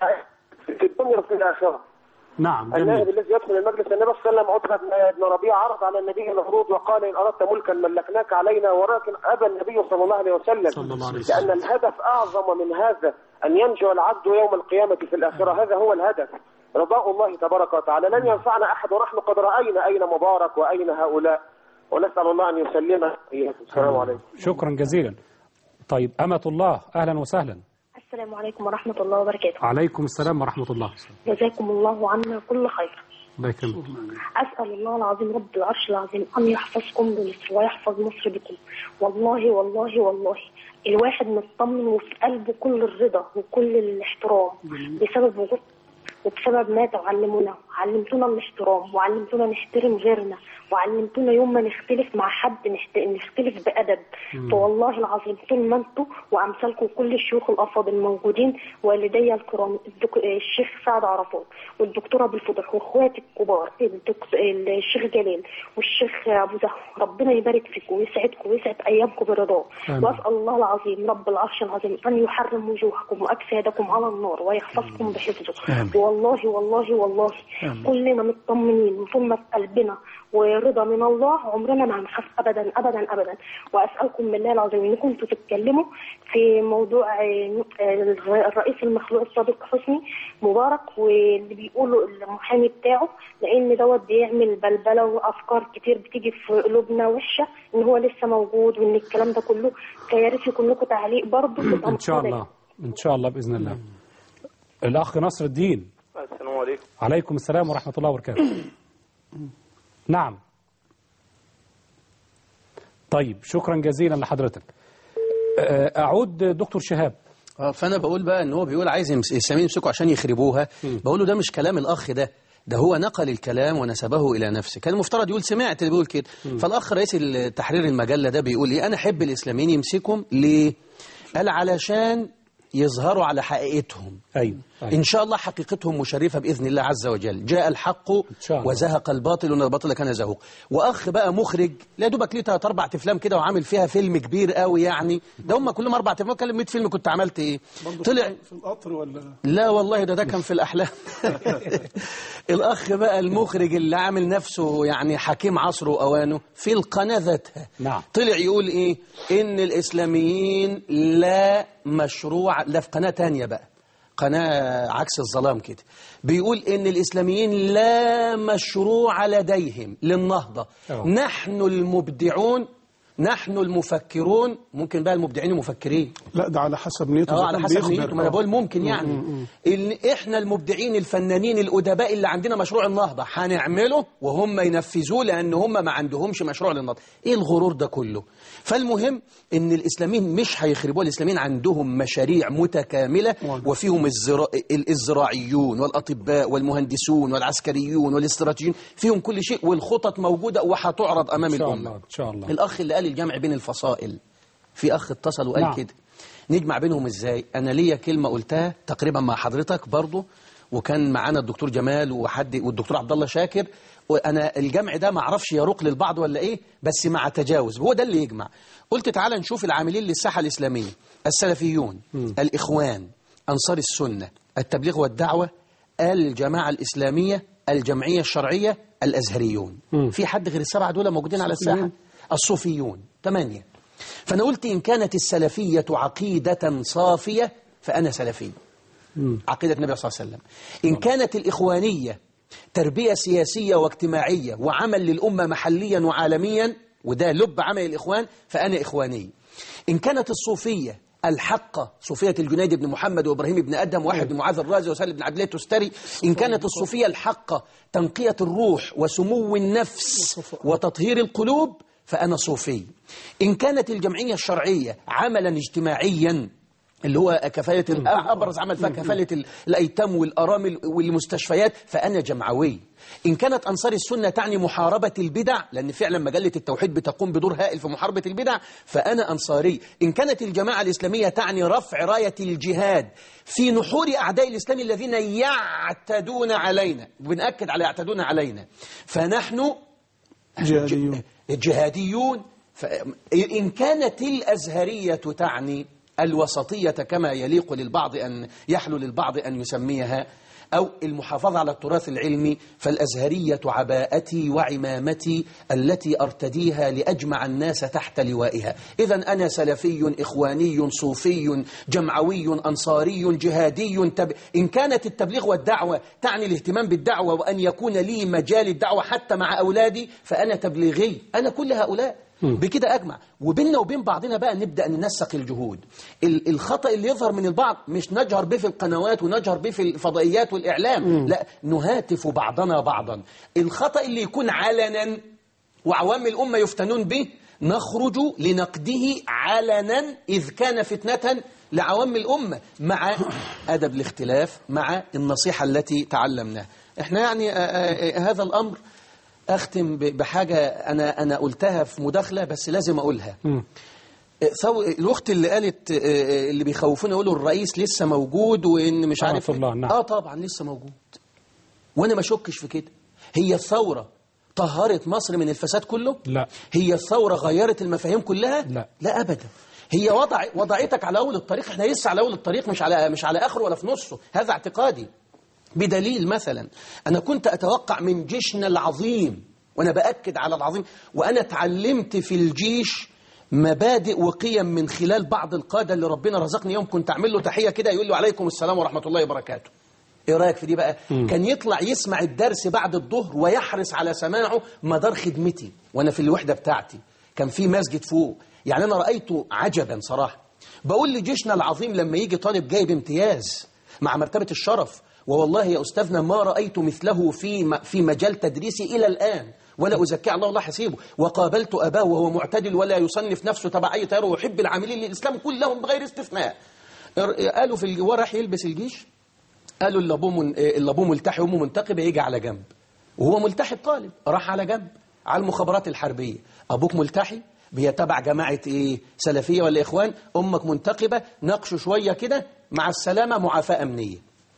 في الدنيا وفي الاخره نعم النائب جميل الذي يدخل المجلس النبي صلى الله عليه وسلم عتبة بن- بن ربيعة عرض على النبي العروض وقال إن أردت ملكا ملكناك علينا ولكن أبى النبي صلى الله عليه وسلم صلى الله عليه وسلم. لأن الهدف أعظم من هذا أن ينجو العبد يوم القيامة في الآخرة هذا هو الهدف رضاء الله تبارك وتعالى لن ينفعنا أحد ونحن قد رأينا أين مبارك وأين هؤلاء ونسأل الله أن يسلمنا إياكم السلام عليكم شكرا جزيلا طيب أمة الله أهلا وسهلا السلام عليكم ورحمة الله وبركاته عليكم السلام ورحمة الله جزاكم الله عنا كل خير الله يكرمك أسأل الله العظيم رب العرش العظيم أن يحفظكم بمصر ويحفظ مصر بكم والله والله والله الواحد مطمن وفي قلبه كل الرضا وكل الاحترام بسبب وجود وبسبب ما تعلمونا علمتونا الاحترام وعلمتونا نحترم غيرنا وعلمتونا يوم ما نختلف مع حد نحت... نختلف بأدب فوالله العظيم طول ما انتوا وأمثالكم كل الشيوخ الأفاضل الموجودين والدي الكرام الدك... الشيخ سعد عرفات والدكتورة بالفضح واخواتي الكبار الدك... الشيخ جلال والشيخ أبو زهر ربنا يبارك فيكم ويسعدكم ويسعد أيامكم برضاه آمين. وأسأل الله العظيم رب العرش العظيم أن يحرم وجوهكم وأجسادكم على النار ويحفظكم بحفظه والله والله والله كلنا مطمنين وطول ما في قلبنا ورضا من الله عمرنا ما هنخاف ابدا ابدا ابدا واسالكم بالله العظيم انكم انتوا تتكلموا في موضوع آه، آه، الرئيس المخلوع السابق حسني مبارك واللي بيقولوا المحامي بتاعه لان دوت بيعمل بلبله وافكار كتير بتيجي في قلوبنا وحشه ان هو لسه موجود وان الكلام ده كله فيا ريت يكون لكم تعليق برضه تبقى إن شاء مقتنعة. الله إن شاء الله بإذن الله الأخ نصر الدين السلام عليكم عليكم السلام ورحمة الله وبركاته نعم طيب شكرا جزيلا لحضرتك آه، أعود دكتور شهاب آه، فانا بقول بقى ان هو بيقول عايز يمس- الاسلاميين يمسكوا عشان يخربوها بقول له ده مش كلام الاخ ده ده هو نقل الكلام ونسبه الى نفسه كان المفترض يقول سمعت اللي بيقول كده فالاخ رئيس التحرير المجله ده بيقول ايه انا احب الاسلاميين يمسكهم ليه قال علشان يظهروا على حقيقتهم أيوة. أيوة. إن شاء الله حقيقتهم مشرفة بإذن الله عز وجل جاء الحق شاء الله. وزهق الباطل وإن الباطل كان زهوق وأخ بقى مخرج لا دوبك ليه تلات أربع أفلام كده وعامل فيها فيلم كبير قوي يعني ده هم كلهم أربع أفلام كان 100 فيلم كنت عملت إيه طلع في القطر ولا لا والله ده ده كان في الأحلام الأخ بقى المخرج اللي عامل نفسه يعني حكيم عصره وأوانه في القناة ذاتها نعم. طلع يقول إيه إن الإسلاميين لا مشروع لا في قناة تانية بقى قناة عكس الظلام كده بيقول إن الإسلاميين لا مشروع لديهم للنهضة أوه. نحن المبدعون نحن المفكرون ممكن بقى المبدعين مفكرين لا ده على حسب نيته اه إذا على كان حسب بيخبر. نيته ما انا آه. بقول ممكن يعني ان احنا المبدعين الفنانين الادباء اللي عندنا مشروع النهضه هنعمله وهم ينفذوه لان هم ما عندهمش مشروع للنهضه ايه الغرور ده كله فالمهم ان الاسلاميين مش هيخربوها الاسلاميين عندهم مشاريع متكامله وفيهم الزرا... الزراعيون والاطباء والمهندسون والعسكريون والاستراتيجيون فيهم كل شيء والخطط موجوده وهتعرض امام إن شاء الامه الله إن شاء الله الأخ اللي قال الجمع بين الفصائل في أخ اتصل وقال نعم. كده نجمع بينهم إزاي أنا ليا كلمة قلتها تقريبا مع حضرتك برضو وكان معانا الدكتور جمال وحد والدكتور عبد الله شاكر وانا الجمع ده ما اعرفش يروق للبعض ولا ايه بس مع تجاوز هو ده اللي يجمع قلت تعالى نشوف العاملين للساحه الاسلاميه السلفيون الاخوان انصار السنه التبليغ والدعوه الجماعه الاسلاميه الجمعيه الشرعيه الازهريون في حد غير السبعه دول موجودين على الساحه الصوفيون ثمانيه فانا قلت ان كانت السلفيه عقيده صافيه فانا سلفي عقيدة النبي صلى الله عليه وسلم إن كانت الإخوانية تربية سياسية واجتماعية وعمل للأمة محليا وعالميا وده لب عمل الإخوان فأنا إخواني إن كانت الصوفية الحقة صوفية الجنيد بن محمد وإبراهيم بن أدم واحد بن معاذ الرازي وسالم بن عبد الله التستري إن كانت الصوفية الحقة تنقية الروح وسمو النفس وتطهير القلوب فأنا صوفي إن كانت الجمعية الشرعية عملا اجتماعيا اللي هو كفالة ال- أبرز عمل فيها كفالة ال- الأيتام والأرامل والمستشفيات فأنا جمعوي إن كانت أنصار السنة تعني محاربة البدع لأن فعلا مجلة التوحيد بتقوم بدور هائل في محاربة البدع فأنا أنصاري إن كانت الجماعة الإسلامية تعني رفع راية الجهاد في نحور أعداء الإسلام الذين يعتدون علينا بنأكد على يعتدون علينا فنحن جهاديون جهاديون إن كانت الأزهرية تعني الوسطية كما يليق للبعض أن يحلو للبعض أن يسميها أو المحافظة على التراث العلمي فالأزهرية عباءتي وعمامتي التي أرتديها لأجمع الناس تحت لوائها إذا أنا سلفي إخواني صوفي جمعوي أنصاري جهادي تب... إن كانت التبليغ والدعوة تعني الاهتمام بالدعوة وأن يكون لي مجال الدعوة حتى مع أولادي فأنا تبليغي أنا كل هؤلاء بكده أجمع وبيننا وبين بعضنا بقى نبدأ ننسق الجهود ال- الخطأ اللي يظهر من البعض مش نجهر به في القنوات ونجهر به في الفضائيات والإعلام لا نهاتف بعضنا بعضا الخطأ اللي يكون علنا وعوام الأمة يفتنون به نخرج لنقده علنا إذ كان فتنة لعوام الأمة مع أدب الاختلاف مع النصيحة التي تعلمناها احنا يعني آه، آه، آه، هذا الأمر أختم ب- بحاجة أنا أنا قلتها في مداخلة بس لازم أقولها ثو... الأخت اللي قالت آه، آه، اللي بيخوفونا يقولوا الرئيس لسه موجود وإن مش طبعا عارف في الله، نعم. آه طبعا لسه موجود وأنا ما أشكش في كده هي الثورة طهرت مصر من الفساد كله لا هي الثورة غيرت المفاهيم كلها لا. لا أبدا هي وضع وضعتك على أول الطريق احنا لسه على أول الطريق مش على مش على آخره ولا في نصه هذا اعتقادي بدليل مثلا أنا كنت أتوقع من جيشنا العظيم وأنا بأكد على العظيم وأنا اتعلمت في الجيش مبادئ وقيم من خلال بعض القادة اللي ربنا رزقني يوم كنت أعمل له تحية كده يقول له عليكم السلام ورحمة الله وبركاته ايه رايك في دي بقى كان يطلع يسمع الدرس بعد الظهر ويحرص على سماعه مدار خدمتي وانا في الوحده بتاعتي كان في مسجد فوق يعني انا رايته عجبا صراحه بقول لجيشنا العظيم لما يجي طالب جايب امتياز مع مرتبه الشرف ووالله يا استاذنا ما رايت مثله في م- في مجال تدريسي الى الان ولا أزكي على الله الله حسيبه وقابلت أباه وهو معتدل ولا يصنف نفسه تبع أي تيار ويحب العاملين للإسلام كلهم بغير استثناء قالوا في الج- هو راح يلبس الجيش قالوا اللي ابوه من... اللي ابوه ملتحي وامه منتقبه يجي على جنب وهو ملتحي طالب راح على جنب على المخابرات الحربيه ابوك ملتحي بيتبع جماعه ايه سلفيه ولا اخوان امك منتقبه ناقشوا شويه كده مع السلامه معافاه امنيه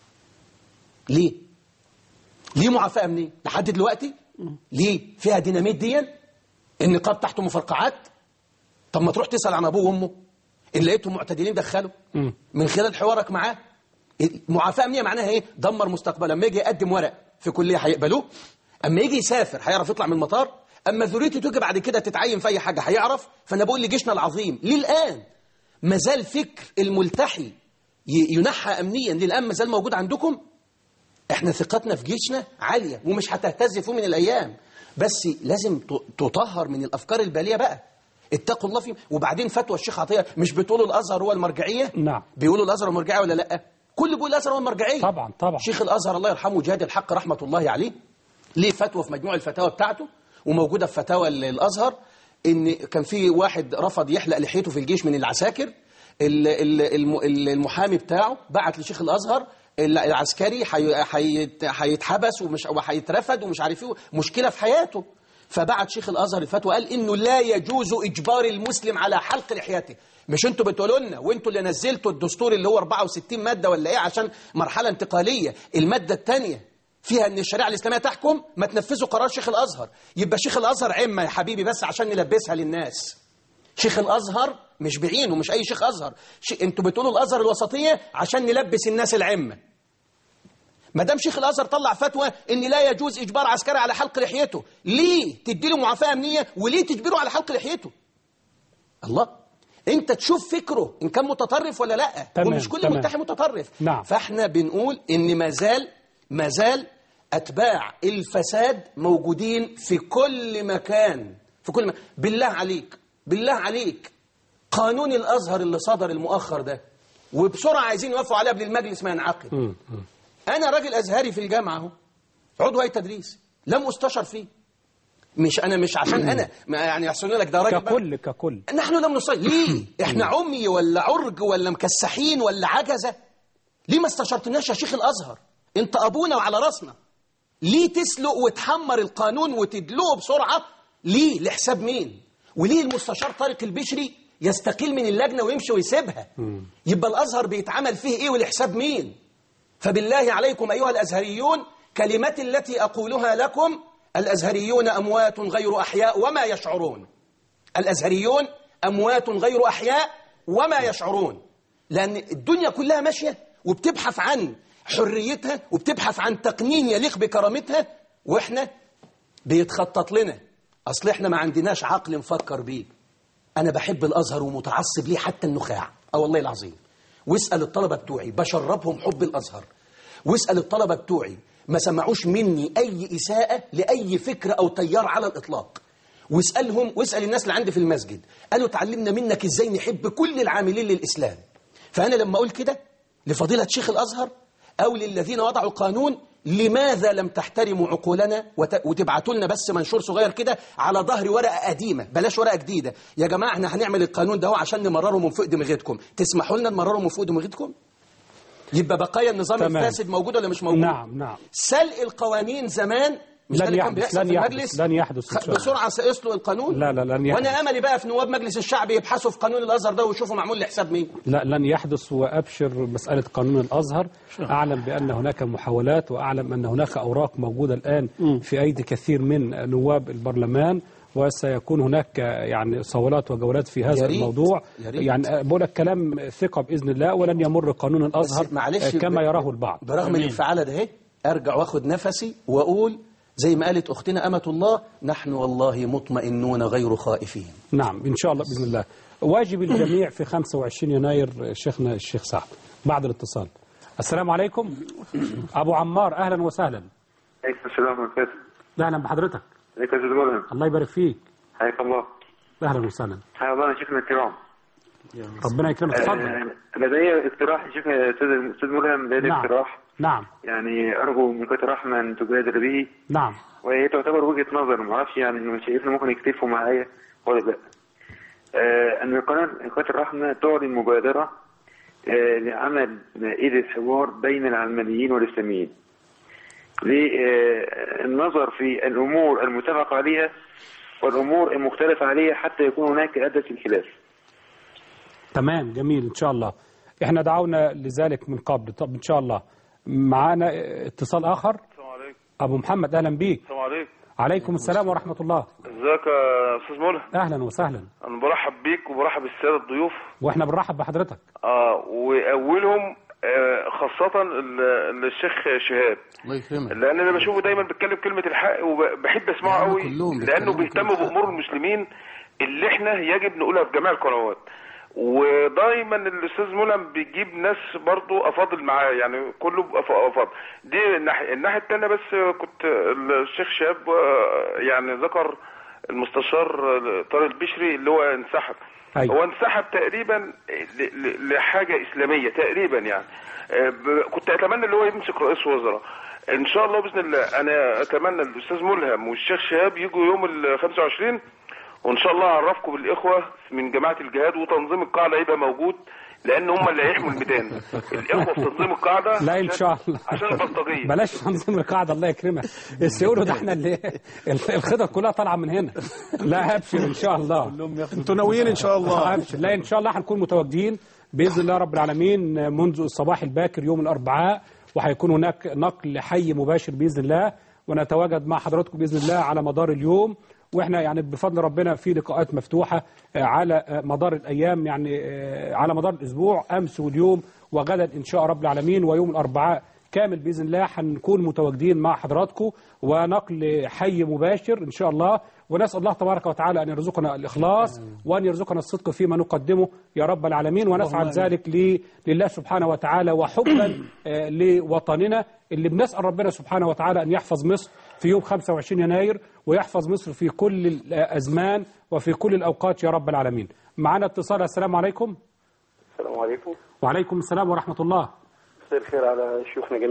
ليه ليه معافاه امنيه لحد دلوقتي ليه فيها ديناميت ديا النقاب تحته مفرقعات طب ما تروح تسال عن ابوه وامه ان لقيتهم معتدلين دخلوا من خلال حوارك معاه معافاه امنيه معناها ايه دمر مستقبله لما يجي يقدم ورق في كليه هيقبلوه اما يجي يسافر هيعرف يطلع من المطار اما ذريته تيجي بعد كده تتعين في اي حاجه هيعرف فانا بقول لجيشنا العظيم ليه الان ما زال فكر الملتحي ي- ينحى امنيا ليه الان ما زال موجود عندكم احنا ثقتنا في جيشنا عاليه ومش هتهتز في يوم من الايام بس لازم ت- تطهر من الافكار الباليه بقى اتقوا الله فيه وبعدين فتوى الشيخ عطيه مش بتقولوا الازهر هو المرجعيه نعم بيقولوا الازهر المرجعيه ولا لا كل بيقول الازهر هو المرجعيه طبعا طبعا شيخ الازهر الله يرحمه جاد الحق رحمه الله عليه ليه فتوى في مجموع الفتاوى بتاعته وموجوده في فتاوى ال- الازهر ان كان في واحد رفض يحلق لحيته في الجيش من العساكر ال- ال- الم- ال- المحامي بتاعه بعت لشيخ الازهر ال- العسكري حي- حيت- هيتحبس ومش وهيترفد ومش عارف ايه مشكله في حياته فبعت شيخ الازهر الفتوى قال انه لا يجوز اجبار المسلم على حلق لحيته مش انتوا بتقولوا لنا وانتوا اللي نزلتوا الدستور اللي هو 64 ماده ولا ايه عشان مرحله انتقاليه الماده الثانيه فيها ان الشريعه الاسلاميه تحكم ما تنفذوا قرار شيخ الازهر يبقى شيخ الازهر عمه يا حبيبي بس عشان نلبسها للناس شيخ الازهر مش بعينه مش اي شيخ ازهر شي... انتوا بتقولوا الازهر الوسطيه عشان نلبس الناس العمه ما دام شيخ الازهر طلع فتوى ان لا يجوز اجبار عسكري على حلق لحيته ليه تدي له معافاه امنيه وليه تجبره على حلق لحيته الله انت تشوف فكره ان كان متطرف ولا لا تمام، ومش كل تمام. ملتحي متطرف نعم. فاحنا بنقول ان ما زال ما زال اتباع الفساد موجودين في كل مكان في كل مكان بالله عليك بالله عليك قانون الازهر اللي صدر المؤخر ده وبسرعه عايزين يوافقوا عليه قبل المجلس ما ينعقد انا راجل ازهري في الجامعه اهو عضو هيئه تدريس لم استشر فيه مش أنا مش عشان أنا ما يعني يحسن لك ده راجل بقى. ككل ككل نحن لم نصلي ليه احنا عمي ولا عرج ولا مكسحين ولا عجزة ليه ما استشرتناش يا شيخ الأزهر انت أبونا وعلى راسنا ليه تسلق وتحمر القانون وتدلقه بسرعة ليه لحساب مين وليه المستشار طارق البشري يستقيل من اللجنة ويمشي ويسيبها يبقى الأزهر بيتعمل فيه إيه ولحساب مين فبالله عليكم أيها الأزهريون كلمتي التي أقولها لكم الأزهريون أموات غير أحياء وما يشعرون الأزهريون أموات غير أحياء وما يشعرون لأن الدنيا كلها ماشية وبتبحث عن حريتها وبتبحث عن تقنين يليق بكرامتها وإحنا بيتخطط لنا أصل إحنا ما عندناش عقل نفكر بيه أنا بحب الأزهر ومتعصب ليه حتى النخاع أه والله العظيم واسأل الطلبة بتوعي بشربهم حب الأزهر واسأل الطلبة بتوعي ما سمعوش مني أي إساءة لأي فكرة أو تيار على الإطلاق واسألهم واسأل الناس اللي عندي في المسجد قالوا تعلمنا منك إزاي نحب كل العاملين للإسلام فأنا لما أقول كده لفضيلة شيخ الأزهر أو للذين وضعوا القانون لماذا لم تحترموا عقولنا وت- وتبعتوا لنا بس منشور صغير كده على ظهر ورقة قديمة بلاش ورقة جديدة يا جماعة احنا هنعمل القانون ده هو عشان نمرره من فوق دماغتكم تسمحوا لنا نمرره من فوق دماغتكم يبقى بقايا النظام تمام. الفاسد موجود ولا مش موجود نعم نعم سلق القوانين زمان مش ده لن اللي كان يحدث بيحصل لن في يحدث المجلس لن يحدث إن خ- شاء الله. بسرعة سيسلق القانون لا لا لن يحدث وانا املي بقى في نواب مجلس الشعب يبحثوا في قانون الازهر ده ويشوفوا معمول لحساب مين لا لن يحدث وأبشر مسألة قانون الأزهر أعلم بأن هناك محاولات وأعلم أن هناك أوراق موجودة الآن في أيدي كثير من نواب البرلمان وسيكون هناك يعني صولات وجولات في يا هذا ريت. الموضوع يا ريت. يعني بقول لك كلام ثقة بإذن الله ولن يمر قانون الأزهر بس معلش كما ب- يراه البعض برغم الانفعالة ده اهي ارجع واخد نفسي واقول زي ما قالت اختنا امة الله نحن والله مطمئنون غير خائفين نعم إن شاء الله بإذن الله واجب الجميع في 25 يناير شيخنا الشيخ سعد بعد الاتصال السلام عليكم أبو عمار أهلا وسهلا عليكم السلام ورحمة الله أهلا بحضرتك عليكم السلام ورحمة الله الله يبارك فيك حياك الله أهلا وسهلا حيا الله شيخنا الكرام ربنا يكرمك اتفضل آه، لدي اقتراح شيخنا استاذ استاذ ملهم لدي نعم. اقتراح نعم يعني ارجو من كتر رحمة ان تبادر به نعم وهي تعتبر وجهة نظر ما اعرفش يعني انه شايفنا ممكن يختلفوا معايا ولا لا آه، ان قناة قناة الرحمة تعلن مبادرة آه، لعمل مائدة حوار بين العلمانيين والإسلاميين للنظر في الأمور المتفق عليها والأمور المختلف عليها حتى يكون هناك أداة الخلاف تمام جميل إن شاء الله إحنا دعونا لذلك من قبل طب إن شاء الله معانا اتصال آخر السلام عليكم أبو محمد أهلا بيك السلام عليكم عليكم السلام ورحمة الله ازيك يا استاذ ملهم أهلا وسهلا انا برحب بيك وبرحب بالساده الضيوف وإحنا بنرحب بحضرتك اه واولهم آه خاصه ال- ال- الشيخ شهاب الله يكرمك لان انا بشوفه دايما بيتكلم كلمه الحق وبحب اسمعه يعني قوي كلهم لانه بيتكلموا بيهتم كلمة بامور المسلمين اللي احنا يجب نقولها في جميع القنوات ودايما الاستاذ ملهم بيجيب ناس برضو افاضل معاه يعني كله بأف- افاضل دي الناحيه الناحيه الثانيه بس كنت الشيخ شهاب آه، يعني ذكر المستشار طارق البشري اللي هو انسحب أيوة. هو انسحب تقريبا ل- ل- لحاجه اسلاميه تقريبا يعني آه، ب- كنت اتمنى اللي هو يمسك رئيس وزراء ان شاء الله باذن الله انا اتمنى الاستاذ ملهم والشيخ شهاب يجوا يوم ال 25 وان شاء الله اعرفكم بالاخوه من جماعه الجهاد وتنظيم القاعده يبقى موجود لان هم اللي هيحموا الميدان الاخوه في تنظيم القاعده لا إن شاء الله عشان البلطجيه بلاش تنظيم القاعدة الله يكرمك بس يقولوا ده احنا اللي الخطط كلها طالعة من هنا لا أبشر إن شاء الله انتوا ناويين ان شاء الله أبشر لا إن شاء الله هنكون متواجدين بإذن الله رب العالمين منذ الصباح الباكر يوم الأربعاء وهيكون هناك نقل حي مباشر بإذن الله ونتواجد مع حضراتكم بإذن الله على مدار اليوم واحنا يعني بفضل ربنا في لقاءات مفتوحة آه، على آه، مدار الأيام يعني آه، على مدار الأسبوع أمس واليوم وغدا إن شاء رب العالمين ويوم الأربعاء كامل باذن الله هنكون متواجدين مع حضراتكم ونقل حي مباشر ان شاء الله ونسال الله تبارك وتعالى ان يرزقنا الاخلاص وان يرزقنا الصدق فيما نقدمه يا رب العالمين ونفعل ذلك ل- لله سبحانه وتعالى وحبا آه، لوطننا اللي بنسال ربنا سبحانه وتعالى ان يحفظ مصر في يوم 25 يناير ويحفظ مصر في كل الازمان وفي كل الاوقات يا رب العالمين. معنا اتصال السلام عليكم. السلام عليكم وعليكم السلام ورحمه الله. مساء الخير على شيوخنا جميعا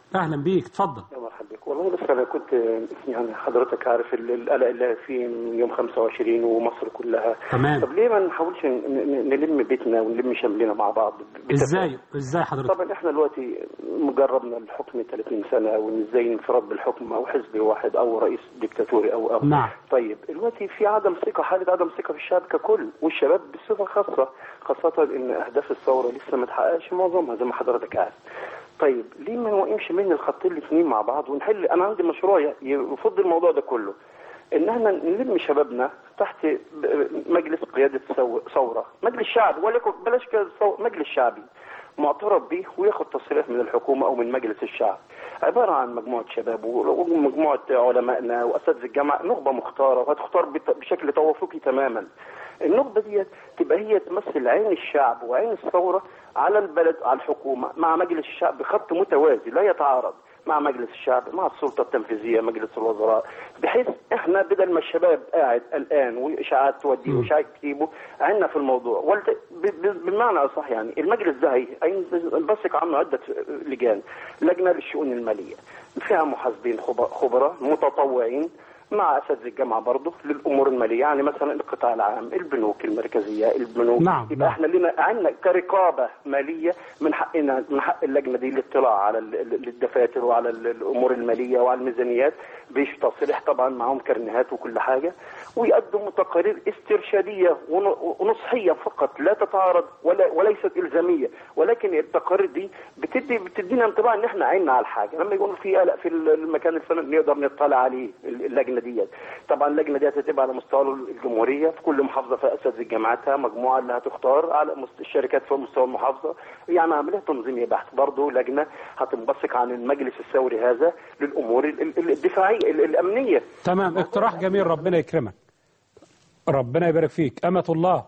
اهلا بيك اتفضل يا مرحبا بك والله بس انا كنت يعني حضرتك عارف ال- القلق اللي فيه من يوم 25 ومصر كلها تمام. طب ليه ما نحاولش ن- ن- نلم بيتنا ونلم شملنا مع بعض بالتفاهم؟ ازاي ازاي حضرتك طبعا احنا دلوقتي مجربنا الحكم 30 سنه وازاي انفراد بالحكم او حزب واحد او رئيس ديكتاتوري او او نعم. طيب دلوقتي في عدم ثقه حاله عدم ثقه في الشعب ككل والشباب بصفه خاصه خاصه ان اهداف الثوره لسه ما اتحققش معظمها زي ما حضرتك عارف طيب ليه ما نوقفش من الخطين الاثنين مع بعض ونحل انا عندي مشروع ي- يفض الموضوع ده كله ان احنا نلم شبابنا تحت ب- مجلس قياده ثو- ثوره مجلس شعبي ولكن بلاش كده ثو- مجلس شعبي معترف به وياخد تصريح من الحكومه او من مجلس الشعب عباره عن مجموعه شباب و- ومجموعه علمائنا واساتذه الجامعه نخبه مختاره وهتختار بت- بشكل توافقي تماما النخبه دي تبقى هي تمثل عين الشعب وعين الثوره على البلد على الحكومه مع مجلس الشعب بخط متوازي لا يتعارض مع مجلس الشعب مع السلطه التنفيذيه مجلس الوزراء بحيث احنا بدل ما الشباب قاعد قلقان واشاعات توديه واشاعات تجيبه عنا في الموضوع ولت... ب... ب... بمعنى اصح يعني المجلس ده هي هينبثق عنه عده لجان لجنه للشؤون الماليه فيها محاسبين خب- خبراء متطوعين مع اساتذه الجامعه برضه للامور الماليه يعني مثلا القطاع العام البنوك المركزيه البنوك نعم، يبقى نعم. احنا لنا عندنا كرقابه ماليه من حقنا من حق اللجنه دي الاطلاع على ال- ال- الدفاتر وعلى ال- الامور الماليه وعلى الميزانيات بتصريح طبعا معاهم كرنيهات وكل حاجه ويقدموا تقارير استرشاديه ون- ونصحيه فقط لا تتعارض ولا وليست الزاميه ولكن التقارير دي بتدي بتدينا انطباع ان احنا عيننا على الحاجه لما يكون في قلق في المكان الفلاني نقدر نطلع عليه اللجنه ديت طبعا اللجنه ديت هتبقى على مستوى الجمهوريه في كل محافظه فيها اساتذه جامعاتها مجموعه اللي هتختار على مست- الشركات في مستوى المحافظه يعني عمليه تنظيميه بحت برضه لجنه هتنبثق عن المجلس الثوري هذا للامور ال- ال- الدفاعيه ال- الامنيه تمام اقتراح جميل ربنا يكرمك ربنا يبارك فيك أمة الله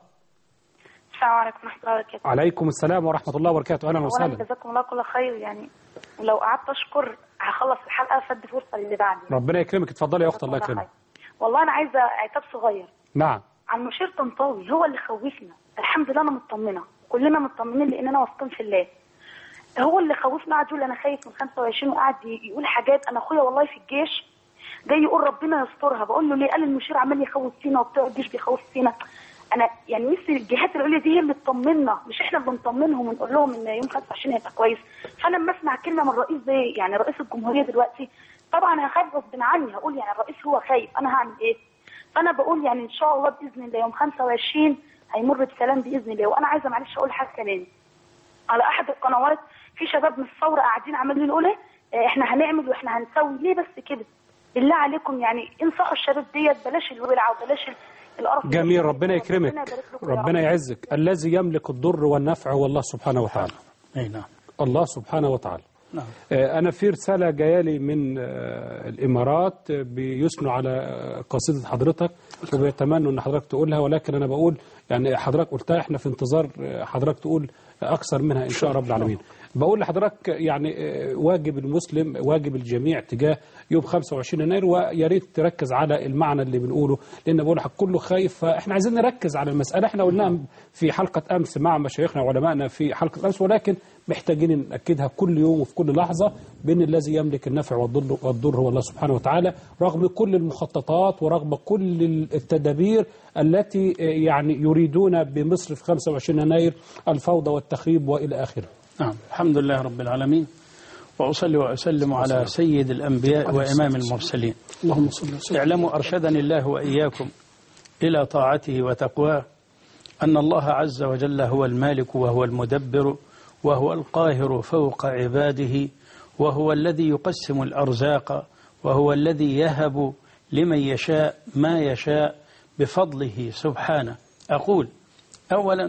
السلام عليكم ورحمة الله وبركاته عليكم السلام ورحمة الله وبركاته أهلا أولا وسهلا جزاكم الله كل خير يعني لو قعدت أشكر هخلص الحلقة فدي فرصة للي بعدي ربنا يكرمك اتفضلي يا أخت الله يكرمك والله أنا عايزة عتاب صغير نعم عن مشير طنطاوي هو اللي خوفنا الحمد لله أنا مطمنة كلنا مطمنين لأننا واثقين في الله هو اللي خوفنا قعد يقول أنا خايف من 25 وقعد يقول حاجات أنا أخويا والله في الجيش جاي يقول ربنا يسترها بقول له ليه قال المشير عمال يخوف فينا وبتوع الجيش بيخوف فينا انا يعني نفسي الجهات العليا دي هي اللي تطمنا مش احنا اللي نطمنهم ونقول لهم ان يوم 25 هيبقى كويس فانا لما اسمع كلمه من الرئيس زي يعني رئيس الجمهوريه دلوقتي طبعا هخاف غصب عني هقول يعني الرئيس هو خايف انا هعمل ايه فانا بقول يعني ان شاء الله باذن الله يوم 25 هيمر بسلام باذن الله وانا عايزه معلش اقول حاجه كمان على احد القنوات في شباب من الثوره قاعدين عمالين يقولوا ايه آه، احنا هنعمل واحنا هنسوي ليه بس كده بالله عليكم يعني انصحوا الشباب ديت بلاش الولع وبلاش ال- القرف جميل ربنا يكرمك ربنا يبارك لكم يا ربنا رب. يعزك الذي يملك الضر والنفع هو الله سبحانه وتعالى اي نعم الله سبحانه وتعالى نعم آه، أنا في رسالة جاية لي من آه، الإمارات آه، بيثنوا على آه، قصيدة حضرتك وبيتمنوا أن حضرتك تقولها ولكن أنا بقول يعني حضرتك قلتها إحنا في انتظار آه، حضرتك تقول أكثر منها إن شاء رب العالمين بقول لحضرتك يعني آه، واجب المسلم واجب الجميع تجاه يوم 25 يناير ويا ريت تركز على المعنى اللي بنقوله لان بقول لك كله خايف فاحنا عايزين نركز على المساله احنا قلناها في حلقه امس مع مشايخنا وعلمائنا في حلقه امس ولكن محتاجين ناكدها كل يوم وفي كل لحظه بان الذي يملك النفع والضر والضر هو الله سبحانه وتعالى رغم كل المخططات ورغم كل التدابير التي آه، يعني يريدون بمصر في 25 يناير الفوضى والتخريب والى اخره نعم الحمد لله رب العالمين وأصلي وأسلم على سيد الأنبياء وإمام المرسلين اللهم صل وسلم اعلموا أرشدني الله وإياكم إلى طاعته وتقواه أن الله عز وجل هو المالك وهو المدبر وهو القاهر فوق عباده وهو الذي يقسم الأرزاق وهو الذي يهب لمن يشاء ما يشاء بفضله سبحانه أقول أولا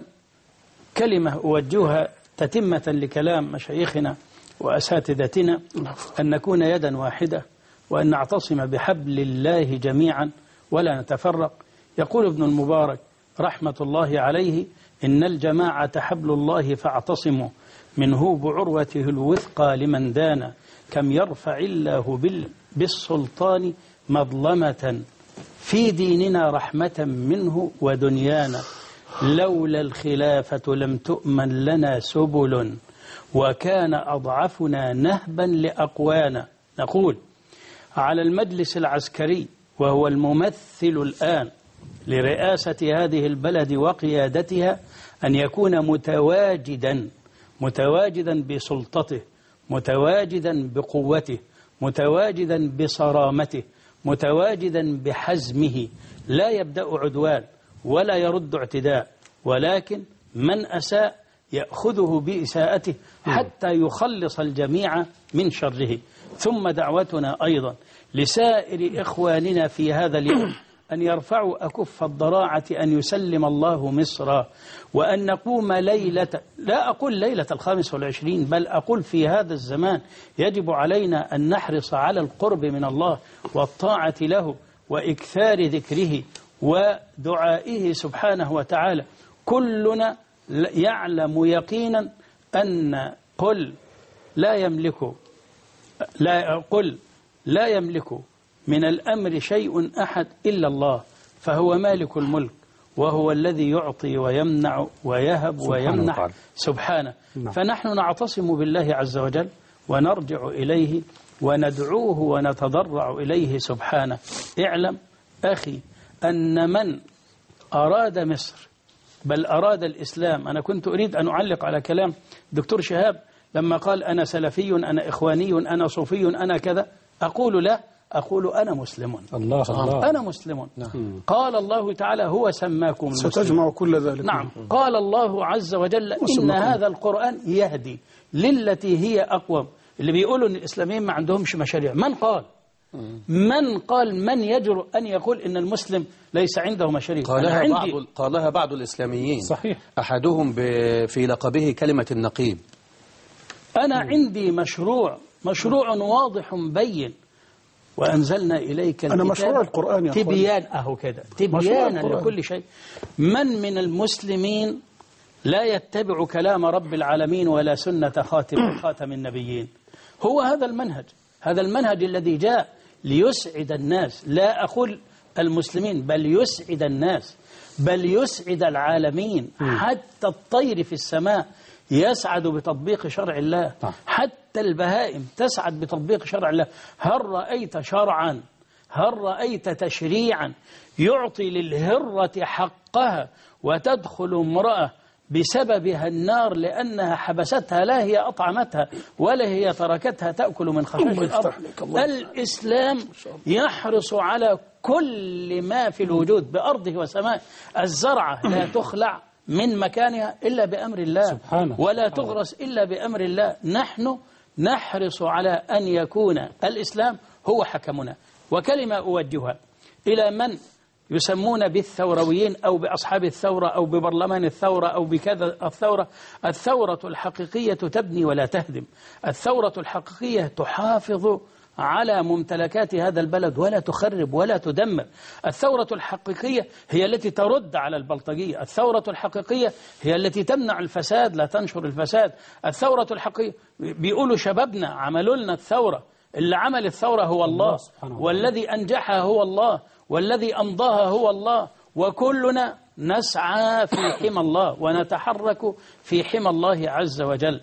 كلمة أوجهها تتمة لكلام مشايخنا وأساتذتنا أن نكون يدا واحدة وأن نعتصم بحبل الله جميعا ولا نتفرق يقول ابن المبارك رحمة الله عليه إن الجماعة حبل الله فاعتصموا منه بعروته الوثقى لمن دان كم يرفع الله بال بالسلطان مظلمة في ديننا رحمة منه ودنيانا لولا الخلافة لم تؤمن لنا سبل وكان أضعفنا نهبا لأقوانا نقول على المجلس العسكري وهو الممثل الآن لرئاسة هذه البلد وقيادتها أن يكون متواجدا متواجدا بسلطته متواجدا بقوته متواجدا بصرامته متواجدا بحزمه لا يبدأ عدوان ولا يرد اعتداء ولكن من أساء يأخذه بإساءته حتى يخلص الجميع من شره ثم دعوتنا أيضا لسائر إخواننا في هذا اليوم أن يرفعوا أكف الضراعة أن يسلم الله مصر وأن نقوم ليلة لا أقول ليلة الخامس والعشرين بل أقول في هذا الزمان يجب علينا أن نحرص على القرب من الله والطاعة له وإكثار ذكره ودعائه سبحانه وتعالى كلنا يعلم يقينا أن قل لا يملك لا قل لا يملك من الأمر شيء أحد إلا الله فهو مالك الملك وهو الذي يعطي ويمنع ويهب سبحانه ويمنح وتعالى. سبحانه نعم. فنحن نعتصم بالله عز وجل ونرجع إليه وندعوه ونتضرع إليه سبحانه اعلم أخي أن من أراد مصر بل أراد الإسلام أنا كنت أريد أن أعلق على كلام دكتور شهاب لما قال أنا سلفي أنا إخواني أنا صوفي أنا كذا أقول لا أقول أنا مسلم الله الله أنا مسلم قال الله تعالى هو سماكم المسلمين ستجمع كل ذلك نعم قال الله عز وجل إن وسماكم. هذا القرآن يهدي للتي هي أقوم اللي بيقولوا أن الإسلاميين ما عندهمش مشاريع من قال من قال من يجرؤ أن يقول إن المسلم ليس عنده مشاريع أنا قالها عندي بعض قالها بعض الإسلاميين صحيح أحدهم ب- في لقبه كلمة النقيب أنا عندي مشروع مشروع واضح بين وأنزلنا إليك أنا الكتاب مشروع القرآن يا أخوان. تبيان أهو كده مشروع تبيانا القرآن. لكل شيء من من المسلمين لا يتبع كلام رب العالمين ولا سنة خاتم خاتم النبيين هو هذا المنهج هذا المنهج الذي جاء ليسعد الناس لا أقول المسلمين بل يسعد الناس بل يسعد العالمين حتى الطير في السماء يسعد بتطبيق شرع الله حتى البهائم تسعد بتطبيق شرع الله هل رأيت شرعا هل رأيت تشريعا يعطي للهرة حقها وتدخل امرأة بسببها النار لأنها حبستها لا هي أطعمتها ولا هي تركتها تأكل من خشاش الله الأرض يفتح عليك، الله يفتح. الإسلام يحرص على كل ما في الوجود بأرضه وسمائه الزرعة لا تخلع من مكانها إلا بأمر الله سبحانه. ولا تغرس إلا بأمر الله نحن نحرص على أن يكون الإسلام هو حكمنا وكلمة أوجهها إلى من يسمون بالثورويين أو بأصحاب الثورة أو ببرلمان الثورة أو بكذا الثورة الثورة الحقيقية تبني ولا تهدم الثورة الحقيقية تحافظ على ممتلكات هذا البلد ولا تخرب ولا تدمر الثورة الحقيقية هي التي ترد على البلطجية الثورة الحقيقية هي التي تمنع الفساد لا تنشر الفساد الثورة الحقيقية بيقولوا شبابنا عملوا لنا الثورة اللي عمل الثورة هو الله سبحانه وتعالى. والذي أنجحها هو الله والذي أمضاها هو الله وكلنا نسعى في حمى الله ونتحرك في حمى الله عز وجل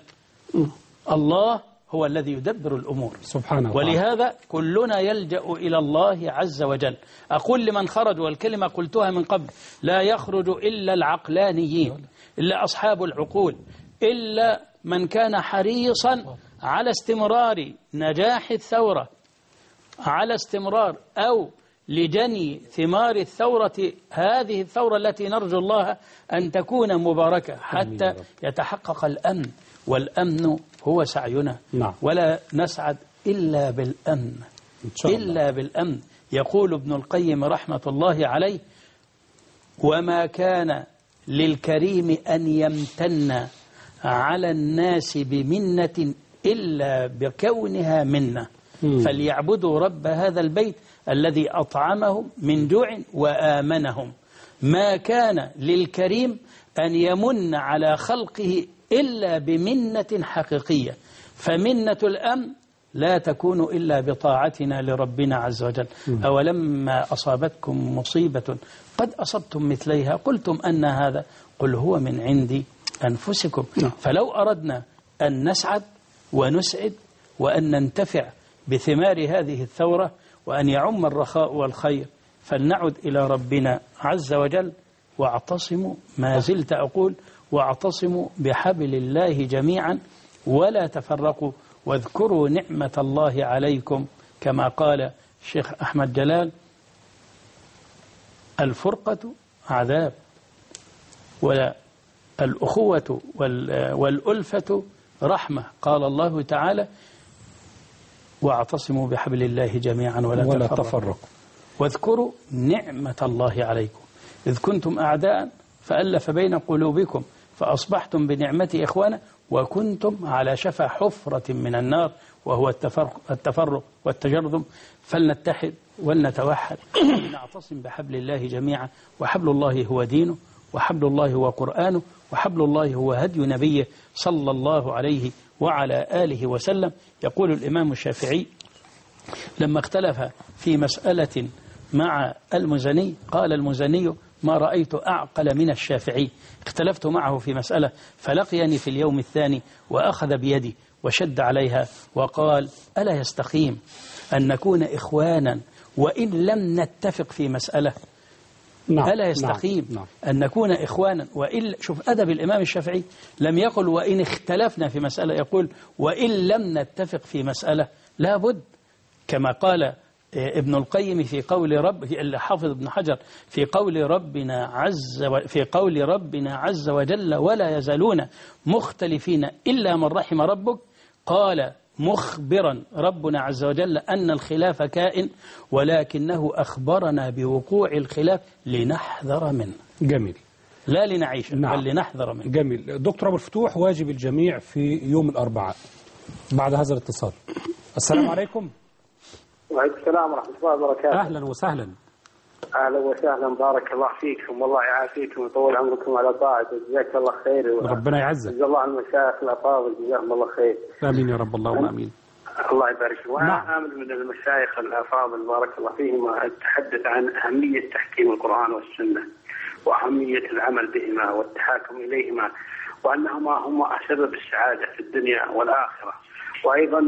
الله هو الذي يدبر الأمور سبحانه وتعالى. ولهذا كلنا يلجأ إلى الله عز وجل أقول لمن خرج والكلمة قلتها من قبل لا يخرج إلا العقلانيين إلا أصحاب العقول إلا من كان حريصا على استمرار نجاح الثورة على استمرار أو لجني ثمار الثورة هذه الثورة التي نرجو الله أن تكون مباركة حتى يتحقق الأمن والأمن هو سعينا نعم. ولا نسعد إلا بالأمن شاء الله. إلا بالأمن يقول ابن القيم رحمة الله عليه وما كان للكريم أن يمتن على الناس بمنة إلا بكونها منة فليعبدوا رب هذا البيت الذي أطعمهم من جوع وآمنهم ما كان للكريم أن يمن على خلقه إلا بمنة حقيقية فمنة الأمن لا تكون إلا بطاعتنا لربنا عز وجل أولما أصابتكم مصيبة قد أصبتم مثليها قلتم أن هذا قل هو من عندي أنفسكم فلو أردنا أن نسعد ونسعد وأن ننتفع بثمار هذه الثورة وأن يعم الرخاء والخير فلنعد إلى ربنا عز وجل واعتصموا ما زلت أقول واعتصموا بحبل الله جميعا ولا تفرقوا واذكروا نعمة الله عليكم كما قال الشيخ أحمد جلال الفرقة عذاب والأخوة وال- والألفة رحمة قال الله تعالى واعتصموا بحبل الله جميعا ولا, ولا تفرقوا تفرقوا واذكروا نعمة الله عليكم إذ كنتم أعداء فألف بين قلوبكم فأصبحتم بنعمة إخوانا وكنتم على شفا حفرة من النار وهو التفرق, التفرق والتجرذم فلنتحد ولنتوحد ونعتصم بحبل الله جميعا وحبل الله هو دينه وحبل الله هو قرآنه وحبل الله هو هدي نبيه صلى الله عليه وعلى آله وسلم يقول الإمام الشافعي لما اختلف في مسألة مع المزني قال المزني ما رأيت أعقل من الشافعي اختلفت معه في مسألة فلقيني في اليوم الثاني وأخذ بيدي وشد عليها وقال ألا يستقيم أن نكون إخوانا وإن لم نتفق في مسألة نعم ألا يستقيم نعم. أن نكون إخوانا وإن شوف أدب الإمام الشافعي لم يقل وإن اختلفنا في مسألة يقول وإن لم نتفق في مسألة لا بد كما قال آه، ابن القيم في قول رب حافظ ابن حجر في قول ربنا عز و في قول ربنا عز وجل ولا يزالون مختلفين إلا من رحم ربك قال مخبرا ربنا عز وجل أن الخلاف كائن ولكنه أخبرنا بوقوع الخلاف لنحذر منه جميل لا لنعيش نعم. بل لنحذر منه جميل دكتور أبو الفتوح واجب الجميع في يوم الأربعاء بعد هذا الاتصال السلام عليكم وعليكم السلام ورحمة الله وبركاته أهلا وسهلا أهلا وسهلا بارك الله فيكم والله يعافيكم ويطول عمركم على طاعته جزاك الله خير ربنا يعزك جزا الله عن المشايخ الأفاضل جزاهم الله خير آمين يا رب اللهم آمين الله يبارك فيك وأنا نعم. آمل من المشايخ الأفاضل بارك الله فيهم أتحدث عن أهمية تحكيم القرآن والسنة وأهمية العمل بهما والتحاكم إليهما وأنهما هما سبب السعادة في الدنيا والآخرة وأيضا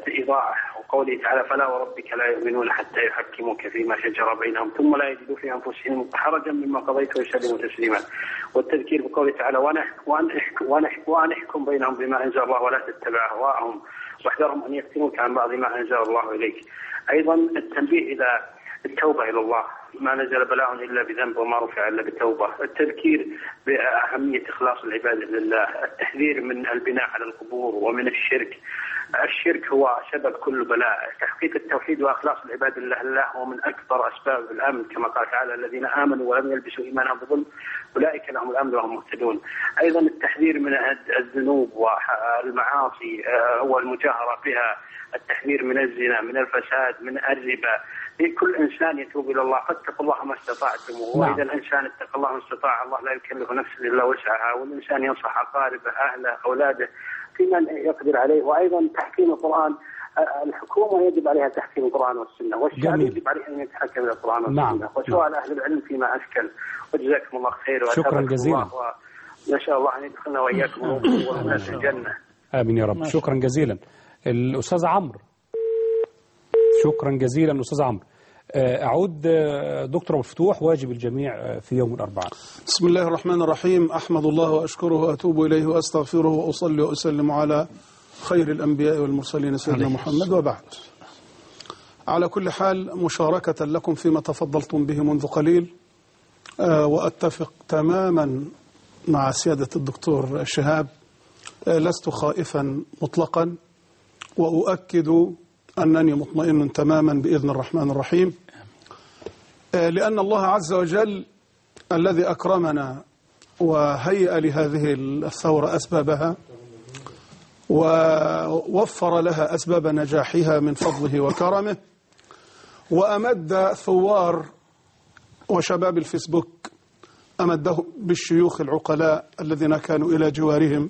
إيضاح وقوله تعالى فلا وربك لا يؤمنون حتى يحكموك فيما شجر بينهم ثم لا يجدوا في أنفسهم حرجا مما قضيت ويسلموا تسليما والتذكير بقوله تعالى ونحك ونحك ونحك ونحكم بينهم بما أنزل الله ولا تتبع أهواءهم واحذرهم أن يفتنوك عن بعض ما أنزل الله إليك أيضا التنبيه إلى التوبة إلى الله ما نزل بلاء إلا بذنب وما رفع إلا بتوبة التذكير بأهمية إخلاص العبادة لله التحذير من البناء على القبور ومن الشرك الشرك هو سبب كل بلاء تحقيق التوحيد وإخلاص العبادة لله لله هو من أكبر أسباب الأمن كما قال تعالى الذين آمنوا ولم يلبسوا إيمانهم بظلم أولئك لهم الأمن وهم مهتدون أيضا التحذير من الذنوب والمعاصي آه، والمجاهرة بها التحذير من الزنا من الفساد من الربا كل انسان يتوب الى الله فاتقوا الله ما استطعتم واذا نعم. الانسان اتقى الله ما استطاع الله لا يكلف نفسا الا وسعها والانسان ينصح اقاربه اهله اولاده في من يقدر عليه وايضا تحكيم القران آه، الحكومه يجب عليها تحكيم القران والسنه والشعب جميل. يجب عليه ان يتحكم الى القران والسنه نعم. وسؤال اهل العلم فيما اشكل وجزاكم الله خير شكراً وأثابكم جزيلاً. الله ونسال الله ان يدخلنا واياكم والناس الجنه آمين يا رب شكرا جزيلا الأستاذ عمرو شكرا جزيلا أستاذ عمرو آه، أعود آه، دكتور أبو الفتوح واجب الجميع آه، في يوم الأربعاء بسم الله الرحمن الرحيم أحمد الله وأشكره وأتوب إليه وأستغفره وأصلي وأسلم على خير الأنبياء والمرسلين سيدنا محمد وبعد على كل حال مشاركة لكم فيما تفضلتم به منذ قليل آه، وأتفق تماما مع سيادة الدكتور شهاب آه، لست خائفا مطلقا وأؤكد أنني مطمئن تماما بإذن الرحمن الرحيم آه، لأن الله عز وجل الذي أكرمنا وهيأ لهذه الثورة أسبابها ووفر لها أسباب نجاحها من فضله وكرمه وأمد ثوار وشباب الفيسبوك أمده بالشيوخ العقلاء الذين كانوا إلى جوارهم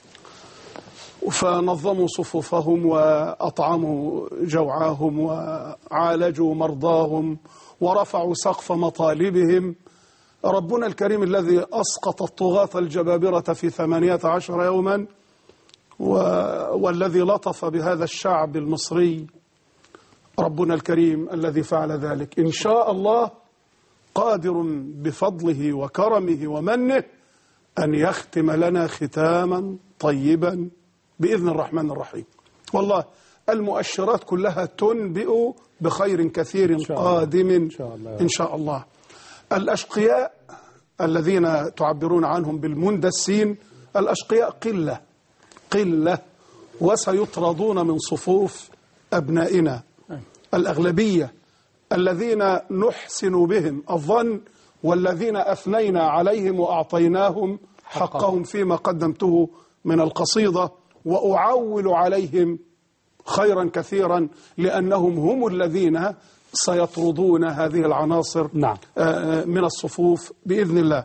فنظموا صفوفهم وأطعموا جوعاهم وعالجوا مرضاهم ورفعوا سقف مطالبهم ربنا الكريم الذي أسقط الطغاة الجبابرة في ثمانية عشر يوما و... والذي لطف بهذا الشعب المصري ربنا الكريم الذي فعل ذلك إن شاء الله قادر بفضله وكرمه ومنه أن يختم لنا ختاما طيبا بإذن الرحمن الرحيم والله المؤشرات كلها تنبئ بخير كثير قادم إن شاء الله, إن شاء الله الأشقياء الذين تعبرون عنهم بالمندسين الأشقياء قلة قلة وسيطردون من صفوف أبنائنا الأغلبية الذين نحسن بهم الظن والذين أثنينا عليهم وأعطيناهم حقهم فيما قدمته من القصيدة وأعول عليهم خيرا كثيرا لأنهم هم الذين سيطردون هذه العناصر نعم. من الصفوف بإذن الله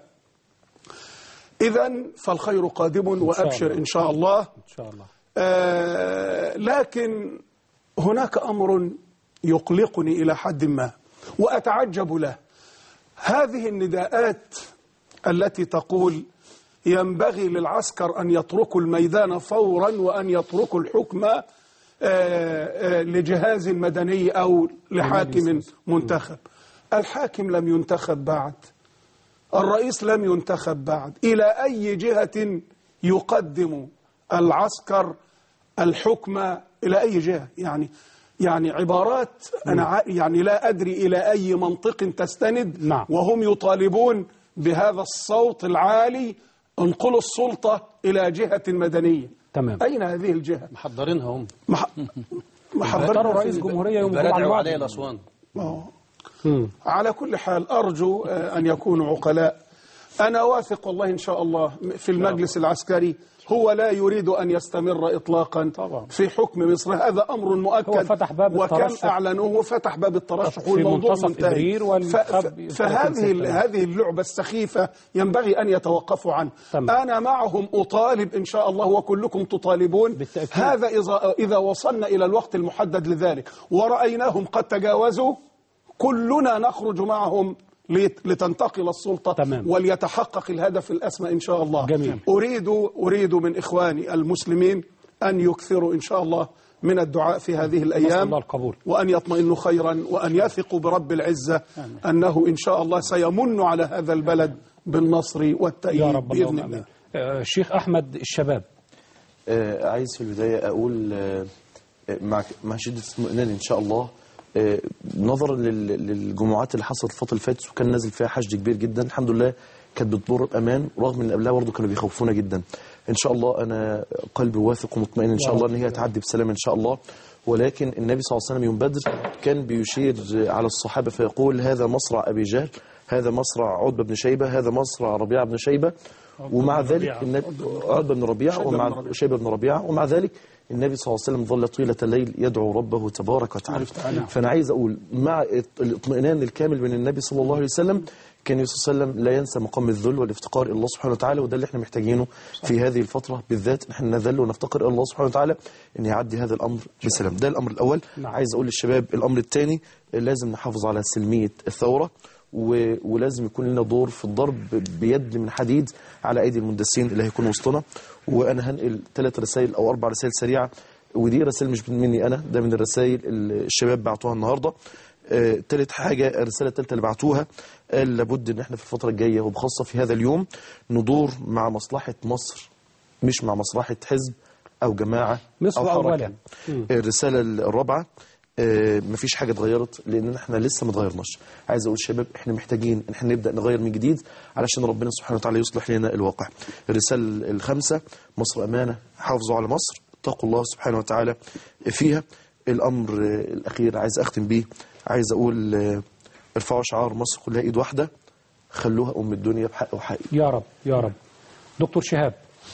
إذا فالخير قادم وأبشر إن شاء الله إن شاء الله آه لكن هناك أمر يقلقني إلى حد ما وأتعجب له هذه النداءات التي تقول ينبغي للعسكر أن يتركوا الميدان فورا وأن يتركوا الحكم آه، آه، لجهاز مدني أو لحاكم منتخب الحاكم لم ينتخب بعد الرئيس لم ينتخب بعد إلى أي جهة يقدم العسكر الحكم إلى أي جهة يعني يعني عبارات أنا ع- يعني لا أدري إلى أي منطق تستند نعم. وهم يطالبون بهذا الصوت العالي انقلوا السلطة إلى جهة مدنية تمام أين هذه الجهة محضرينها هم مح... محضرين اختاروا رئيس جمهورية يوم الجمعة بردعوا الماضي عليه الأسوان آه. مم. على كل حال أرجو آه، أن يكونوا عقلاء أنا واثق والله إن شاء الله في المجلس العسكري هو لا يريد أن يستمر إطلاقا طبعا. في حكم مصر هذا أمر مؤكد هو فتح باب وكم الترشح. أعلنوه فتح باب الترشح في والموضوع منتصف منتهي إبريل والانتخاب ف- ب- فهذه 30 ال- هذه اللعبة السخيفة ينبغي أن يتوقفوا عنه تمام. أنا معهم أطالب إن شاء الله وكلكم تطالبون بالتأكيد. هذا إذا إذا وصلنا إلى الوقت المحدد لذلك ورأيناهم قد تجاوزوا كلنا نخرج معهم لت- لتنتقل السلطة تمام. وليتحقق الهدف الأسمى إن شاء الله جميل. أريد أريد من إخواني المسلمين أن يكثروا إن شاء الله من الدعاء في هذه نسأل الأيام الله القبول وأن يطمئنوا خيرا وأن يثقوا برب العزة أنه إن شاء الله سيمن على هذا البلد بالنصر يا والتأييد رب بإذن اللهم الله آمين آه، الشيخ أحمد الشباب آه، عايز في البداية أقول آه، آه، مع مع شدة اطمئنان إن شاء الله آه، نظرا لل- للجمعات اللي حصلت الفترة اللي فاتت وكان نازل فيها حشد كبير جدا الحمد لله كانت بتمر بأمان رغم إن قبلها برضه كانوا بيخوفونا جدا إن شاء الله أنا قلبي واثق ومطمئن إن شاء الله إن هي تعدي بسلام إن شاء الله ولكن النبي صلى الله عليه وسلم يوم بدر كان بيشير على الصحابة فيقول هذا مصرع أبي جهل هذا مصرع عتبة بن شيبة هذا مصرع ربيعة بن شيبة ومع ذلك النبي عتبة بن ربيعة شيبة بن ومع ربيعة. شيبة بن ربيعة ومع ذلك النبي صلى الله عليه وسلم ظل طيلة الليل يدعو ربه تبارك وتعالى فأنا عايز أقول مع الاطمئنان الكامل من النبي صلى الله عليه وسلم كان النبي صلى الله عليه وسلم لا ينسى مقام الذل والافتقار إلى الله سبحانه وتعالى وده اللي احنا محتاجينه في هذه الفترة بالذات احنا نذل ونفتقر إلى الله سبحانه وتعالى ان يعدي هذا الأمر بسلام ده الأمر الأول نعم. عايز أقول للشباب الأمر الثاني لازم نحافظ على سلمية الثورة و... ولازم يكون لنا دور في الضرب بيد من حديد على ايدي المندسين اللي هيكونوا وسطنا وانا هنقل ثلاث رسائل او اربع رسائل سريعه ودي رسائل مش مني انا ده من الرسائل اللي الشباب بعتوها النهارده آه، تالت حاجة الرسالة التالتة اللي بعتوها قال لابد ان احنا في الفترة الجاية وبخاصة في هذا اليوم ندور مع مصلحة مصر مش مع مصلحة حزب او جماعة مصر او حركة أولاً. مم. الرسالة الرابعة آه، مفيش حاجة اتغيرت لأن احنا لسه ما اتغيرناش عايز أقول شباب احنا محتاجين ان احنا نبدأ نغير من جديد علشان ربنا سبحانه وتعالى يصلح لنا الواقع الرسالة الخامسة مصر أمانة حافظوا على مصر اتقوا الله سبحانه وتعالى فيها الأمر آه، الأخير عايز أختم بيه عايز أقول آه، ارفعوا شعار مصر كلها إيد واحدة خلوها أم الدنيا بحق وحقيقي يا رب يا رب دكتور شهاب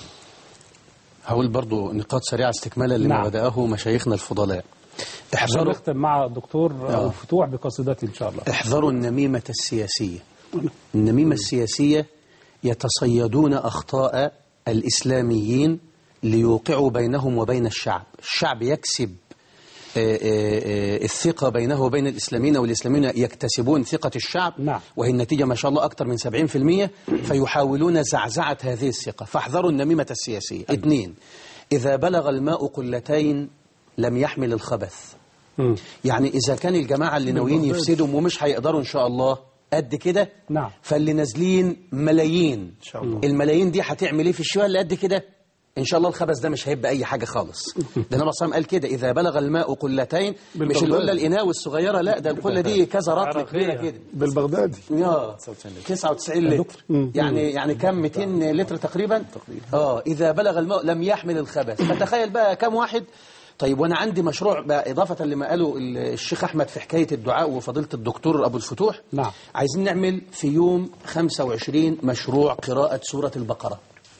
هقول برضو نقاط سريعة استكمالا لما نعم. بدأه مشايخنا الفضلاء عشان احذروا نختم مع الدكتور آه. أبو فتوح بقصيدته إن شاء الله احذروا النميمة السياسية النميمة السياسية يتصيدون أخطاء الإسلاميين ليوقعوا بينهم وبين الشعب الشعب يكسب آه، آه، آه، الثقة بينه وبين الإسلاميين والإسلاميين يكتسبون ثقة الشعب نعم. وهي النتيجة ما شاء الله أكثر من 70% فيحاولون زعزعة هذه الثقة فاحذروا النميمة السياسية اثنين إذا بلغ الماء قلتين لم يحمل الخبث يعني إذا كان الجماعة اللي ناويين يفسدوا ومش هيقدروا إن شاء الله قد كده نعم فاللي نازلين ملايين إن شاء الله. الملايين دي هتعمل إيه في الشوية اللي قد كده إن شاء الله الخبث ده مش هيبقى أي حاجة خالص ده النبي صلى قال كده إذا بلغ الماء قلتين مش بالبغداد. القلة الإناوي الصغيرة لا ده القلة دي كذا رطل كبيرة كده بالبغدادي يا 99 لتر يعني يعني كم 200 لتر تقريبا اه اذا بلغ الماء لم يحمل الخبث فتخيل بقى كم واحد طيب وانا عندي مشروع بقى اضافه لما قاله ال- الشيخ احمد في حكايه الدعاء وفضيله الدكتور ابو الفتوح نعم عايزين نعمل في يوم 25 مشروع قراءه سوره البقره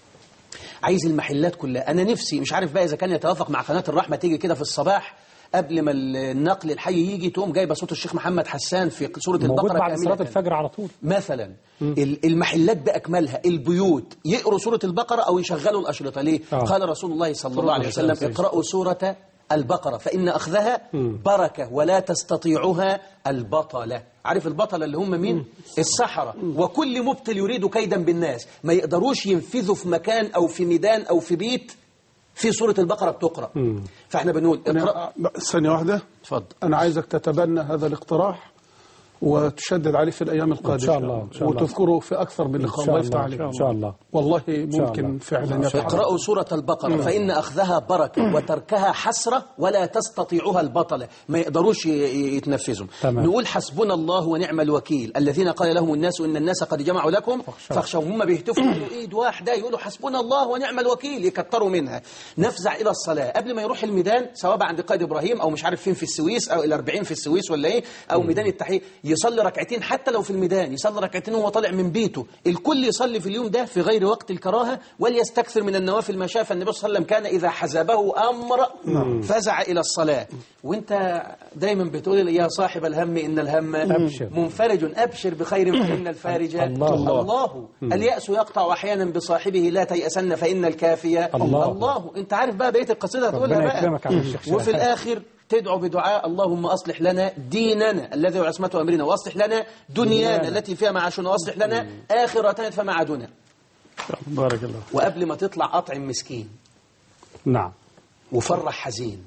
عايز المحلات كلها انا نفسي مش عارف بقى اذا كان يتوافق مع قناه الرحمه تيجي كده في الصباح قبل ما النقل الحي يجي تقوم جايبه صوت الشيخ محمد حسان في سوره موجود البقره بعد كاملة. صلاة الفجر على طول مثلا ال- المحلات بأكملها البيوت يقروا سورة البقرة أو يشغلوا الأشرطة ليه؟ آه. قال رسول الله صلى الله عليه وسلم وسلم. اقرأوا سورة البقرة فإن أخذها بركة ولا تستطيعها البطلة عارف البطلة اللي هم مين؟ السحرة وكل مبطل يريد كيدا بالناس ما يقدروش ينفذوا في مكان أو في ميدان أو في بيت في سورة البقرة بتقرأ فإحنا بنقول اقرأ أنا ثانية واحدة اتفضل أنا عايزك تتبنى هذا الاقتراح وتشدد عليه في الأيام القادمة إن شاء الله، إن شاء الله. وتذكره في أكثر من لقاء شاء الله يفتح الله، عليك إن شاء الله. والله شاء ممكن الله. فعلا يفعل اقرأوا سورة البقرة فإن أخذها بركة وتركها حسرة ولا تستطيعها البطلة ما يقدروش ي- ي- يتنفذوا تمام. نقول حسبنا الله ونعم الوكيل الذين قال لهم الناس إن الناس قد جمعوا لكم فاخشوا هم بيهتفوا يقولوا إيد واحدة يقولوا حسبنا الله ونعم الوكيل يكتروا منها نفزع إلى الصلاة قبل ما يروح الميدان سواء بقى عند قائد إبراهيم أو مش عارف فين في السويس أو الأربعين في السويس ولا إيه أو ميدان التحرير يصلي ركعتين حتى لو في الميدان يصلي ركعتين وهو طالع من بيته الكل يصلي في اليوم ده في غير وقت الكراهة وليستكثر من النوافل ما شاف النبي صلى الله عليه وسلم كان إذا حزبه أمر فزع إلى الصلاة وانت دايما بتقول يا صاحب الهم إن الهم أبشر. منفرج أبشر بخير فإن الفارج الله. الله, الله. اليأس يقطع أحيانا بصاحبه لا تيأسن فإن الكافية الله. الله انت عارف بقى بقية القصيدة هتقولها ربنا بقى يكرمك يا عم الشيخ شاهد. وفي الآخر تدعو بدعاء اللهم أصلح لنا ديننا الذي هو عصمة أمرنا وأصلح لنا دنيانا دنيانا. التي فيها معاشنا وأصلح لنا آخرتنا فمعادنا بارك الله وقبل ما تطلع أطعم مسكين نعم وفرح حزين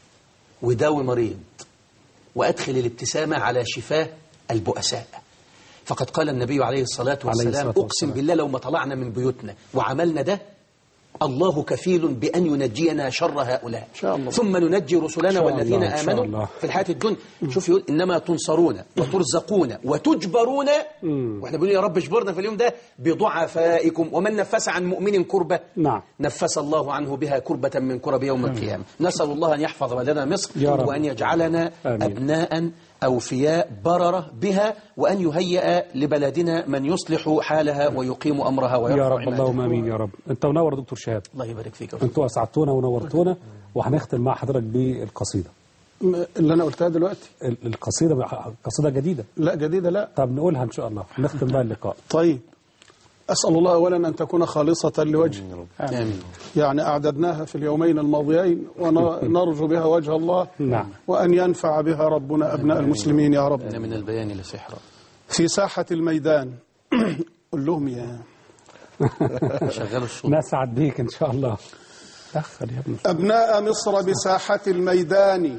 وداوي مريض وأدخل الابتسامة على شفاه البؤساء فقد قال النبي عليه الصلاة عليه والسلام الصلاة أقسم والسلام. بالله لو ما طلعنا من بيوتنا وعملنا ده الله كفيل بأن ينجينا شر هؤلاء شاء الله. ثم ننجي رسلنا شاء والذين الله، إن شاء آمنوا الله. في الحياة الدنيا شوف يقول إنما تنصرون وترزقون وتجبرون وإحنا بنقول يا رب اجبرنا في اليوم ده بضعفائكم ومن نفس عن مؤمن كربة نعم نفس الله عنه بها كربة من كرب يوم القيامة نسأل الله أن يحفظ بلدنا مصر يا رب. وأن يجعلنا آمين. أبناء أوفياء بررة بها وأن يهيئ لبلدنا من يصلح حالها ويقيم أمرها ويرفع يا رب عمادها. اللهم امين يا رب انت منور دكتور شهاب الله يبارك فيك يا رب. انتوا اسعدتونا ونورتونا وهنختم مع حضرتك بالقصيده م- اللي أنا قلتها دلوقتي ال- القصيده قصيده جديده لا جديدة لا طب نقولها ان شاء الله نختم بها اللقاء طيب أسأل الله أولا أن تكون خالصة لوجه آمين يعني أعددناها في اليومين الماضيين ونرجو بها وجه الله نعم وأن ينفع بها ربنا أبناء المسلمين يا رب إن من البيان لسحرا في ساحة الميدان قل لهم يا شغلوا الصوت نسعد بيك ان شاء الله دخل يا ابني أبناء مصر بساحة الميدان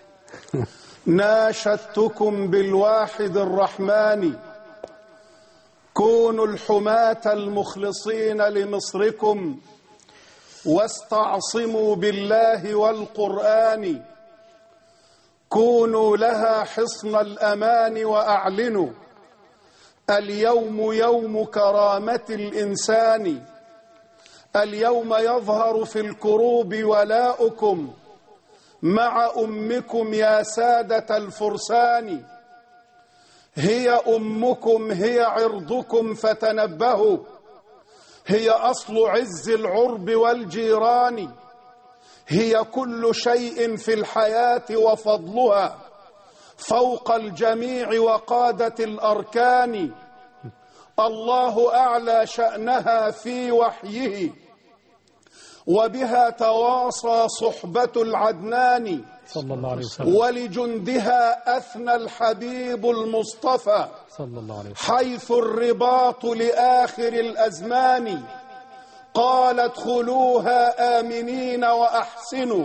ناشدتكم بالواحد الرحمن كونوا الحماة المخلصين لمصركم واستعصموا بالله والقرآن كونوا لها حصن الأمان وأعلنوا اليوم يوم كرامة الإنسان اليوم يظهر في الكروب ولاؤكم مع أمكم يا سادة الفرسان هي أمكم هي عرضكم فتنبهوا هي أصل عز العرب والجيران هي كل شيء في الحياة وفضلها فوق الجميع وقادة الأركان الله أعلى شأنها في وحيه وبها تواصى صحبة العدنان صلى الله عليه وسلم ولجندها أثنى الحبيب المصطفى صلى الله عليه وسلم حيث الرباط لآخر الأزمان قال ادخلوها آمنين وأحسنوا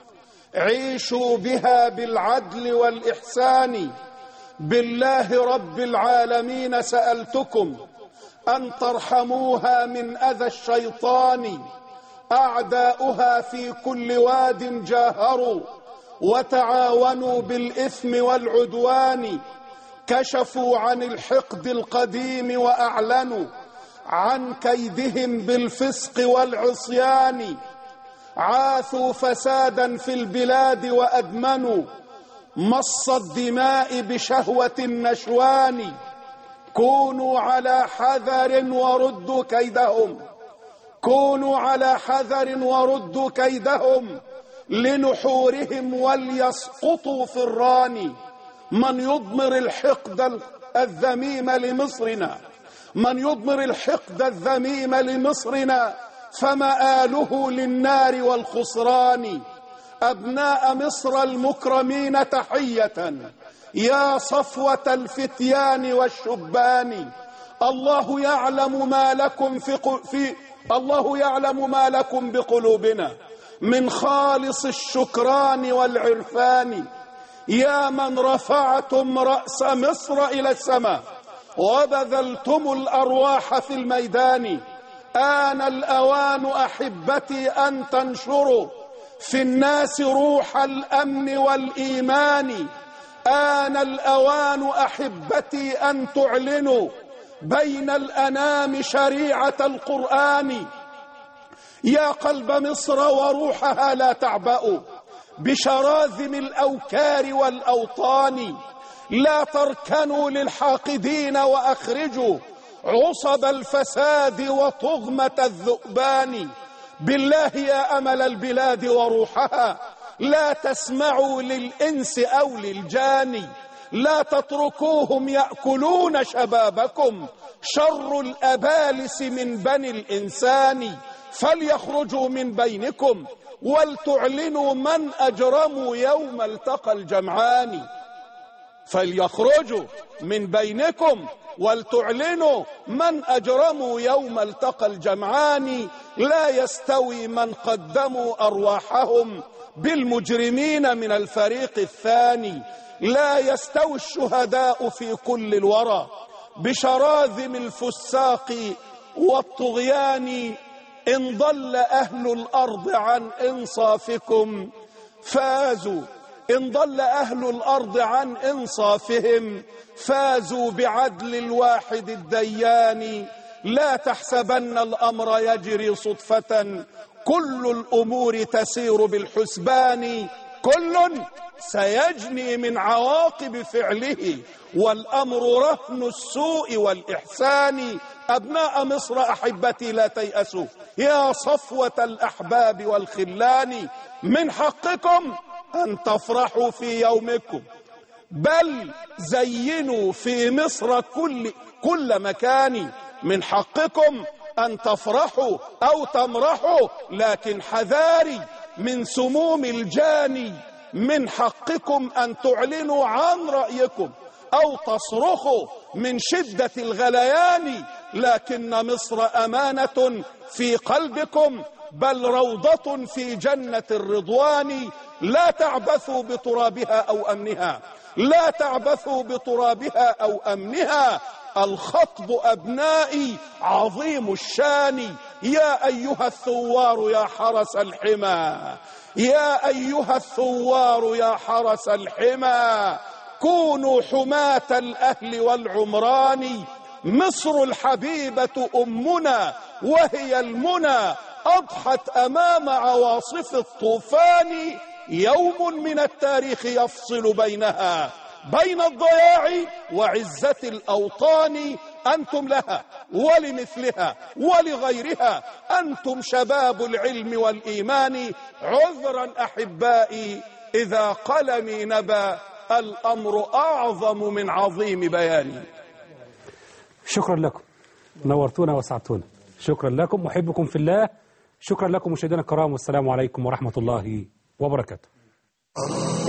عيشوا بها بالعدل والإحسان بالله رب العالمين سألتكم أن ترحموها من أذى الشيطان أعداؤها في كل واد جاهروا وتعاونوا بالإثم والعدوان كشفوا عن الحقد القديم وأعلنوا عن كيدهم بالفسق والعصيان عاثوا فسادا في البلاد وأدمنوا مص الدماء بشهوة النشوان كونوا على حذر وردوا كيدهم كونوا على حذر وردوا كيدهم لنحورهم وليسقطوا في الران من يضمر الحقد الذميم لمصرنا من يضمر الحقد الذميم لمصرنا فمآله للنار والخسران أبناء مصر المكرمين تحية يا صفوة الفتيان والشبان الله يعلم ما لكم في, في الله يعلم ما لكم بقلوبنا من خالص الشكران والعرفان يا من رفعتم رأس مصر إلى السماء وبذلتم الأرواح في الميدان آن الأوان أحبتي أن تنشروا في الناس روح الأمن والإيمان آن الأوان أحبتي أن تعلنوا بين الأنام شريعة القرآن يا قلب مصر وروحها لا تعبأوا بشراذم الأوكار والأوطان لا تركنوا للحاقدين وأخرجوا عصب الفساد وطغمة الذؤبان بالله يا أمل البلاد وروحها لا تسمعوا للإنس أو للجان لا تتركوهم يأكلون شبابكم شر الأبالس من بني الإنسان فليخرجوا من بينكم ولتعلنوا من أجرموا يوم التقى الجمعان فليخرجوا من بينكم ولتعلنوا من أجرموا يوم التقى الجمعان لا يستوي من قدموا أرواحهم بالمجرمين من الفريق الثاني لا يستوي الشهداء في كل الورى بشراذم الفساق والطغيان إن ضل أهل الأرض عن إنصافكم فازوا إن ضل أهل الأرض عن إنصافهم فازوا بعدل الواحد الديان لا تحسبن الأمر يجري صدفة كل الأمور تسير بالحسبان كل سيجني من عواقب فعله والأمر رهن السوء والإحسان أبناء مصر أحبتي لا تيأسوا يا صفوة الأحباب والخلان من حقكم أن تفرحوا في يومكم بل زينوا في مصر كل, كل مكان من حقكم أن تفرحوا أو تمرحوا لكن حذاري من سموم الجاني من حقكم أن تعلنوا عن رأيكم أو تصرخوا من شدة الغليان لكن مصر أمانة في قلبكم بل روضة في جنة الرضوان لا تعبثوا بترابها أو أمنها لا تعبثوا بترابها أو أمنها الخطب أبنائي عظيم الشان يا أيها الثوار يا حرس الحمى يا أيها الثوار يا حرس الحمى كونوا حماة الأهل والعمران مصر الحبيبة أمنا وهي المنى أضحت أمام عواصف الطوفان يوم من التاريخ يفصل بينها بين الضياع وعزة الأوطان أنتم لها ولمثلها ولغيرها أنتم شباب العلم والإيمان عذرا أحبائي إذا قلمي نبى الأمر أعظم من عظيم بياني شكرا لكم نورتونا وسعدتونا شكرا لكم محبكم في الله شكرا لكم مشاهدينا الكرام والسلام عليكم ورحمة الله وبركاته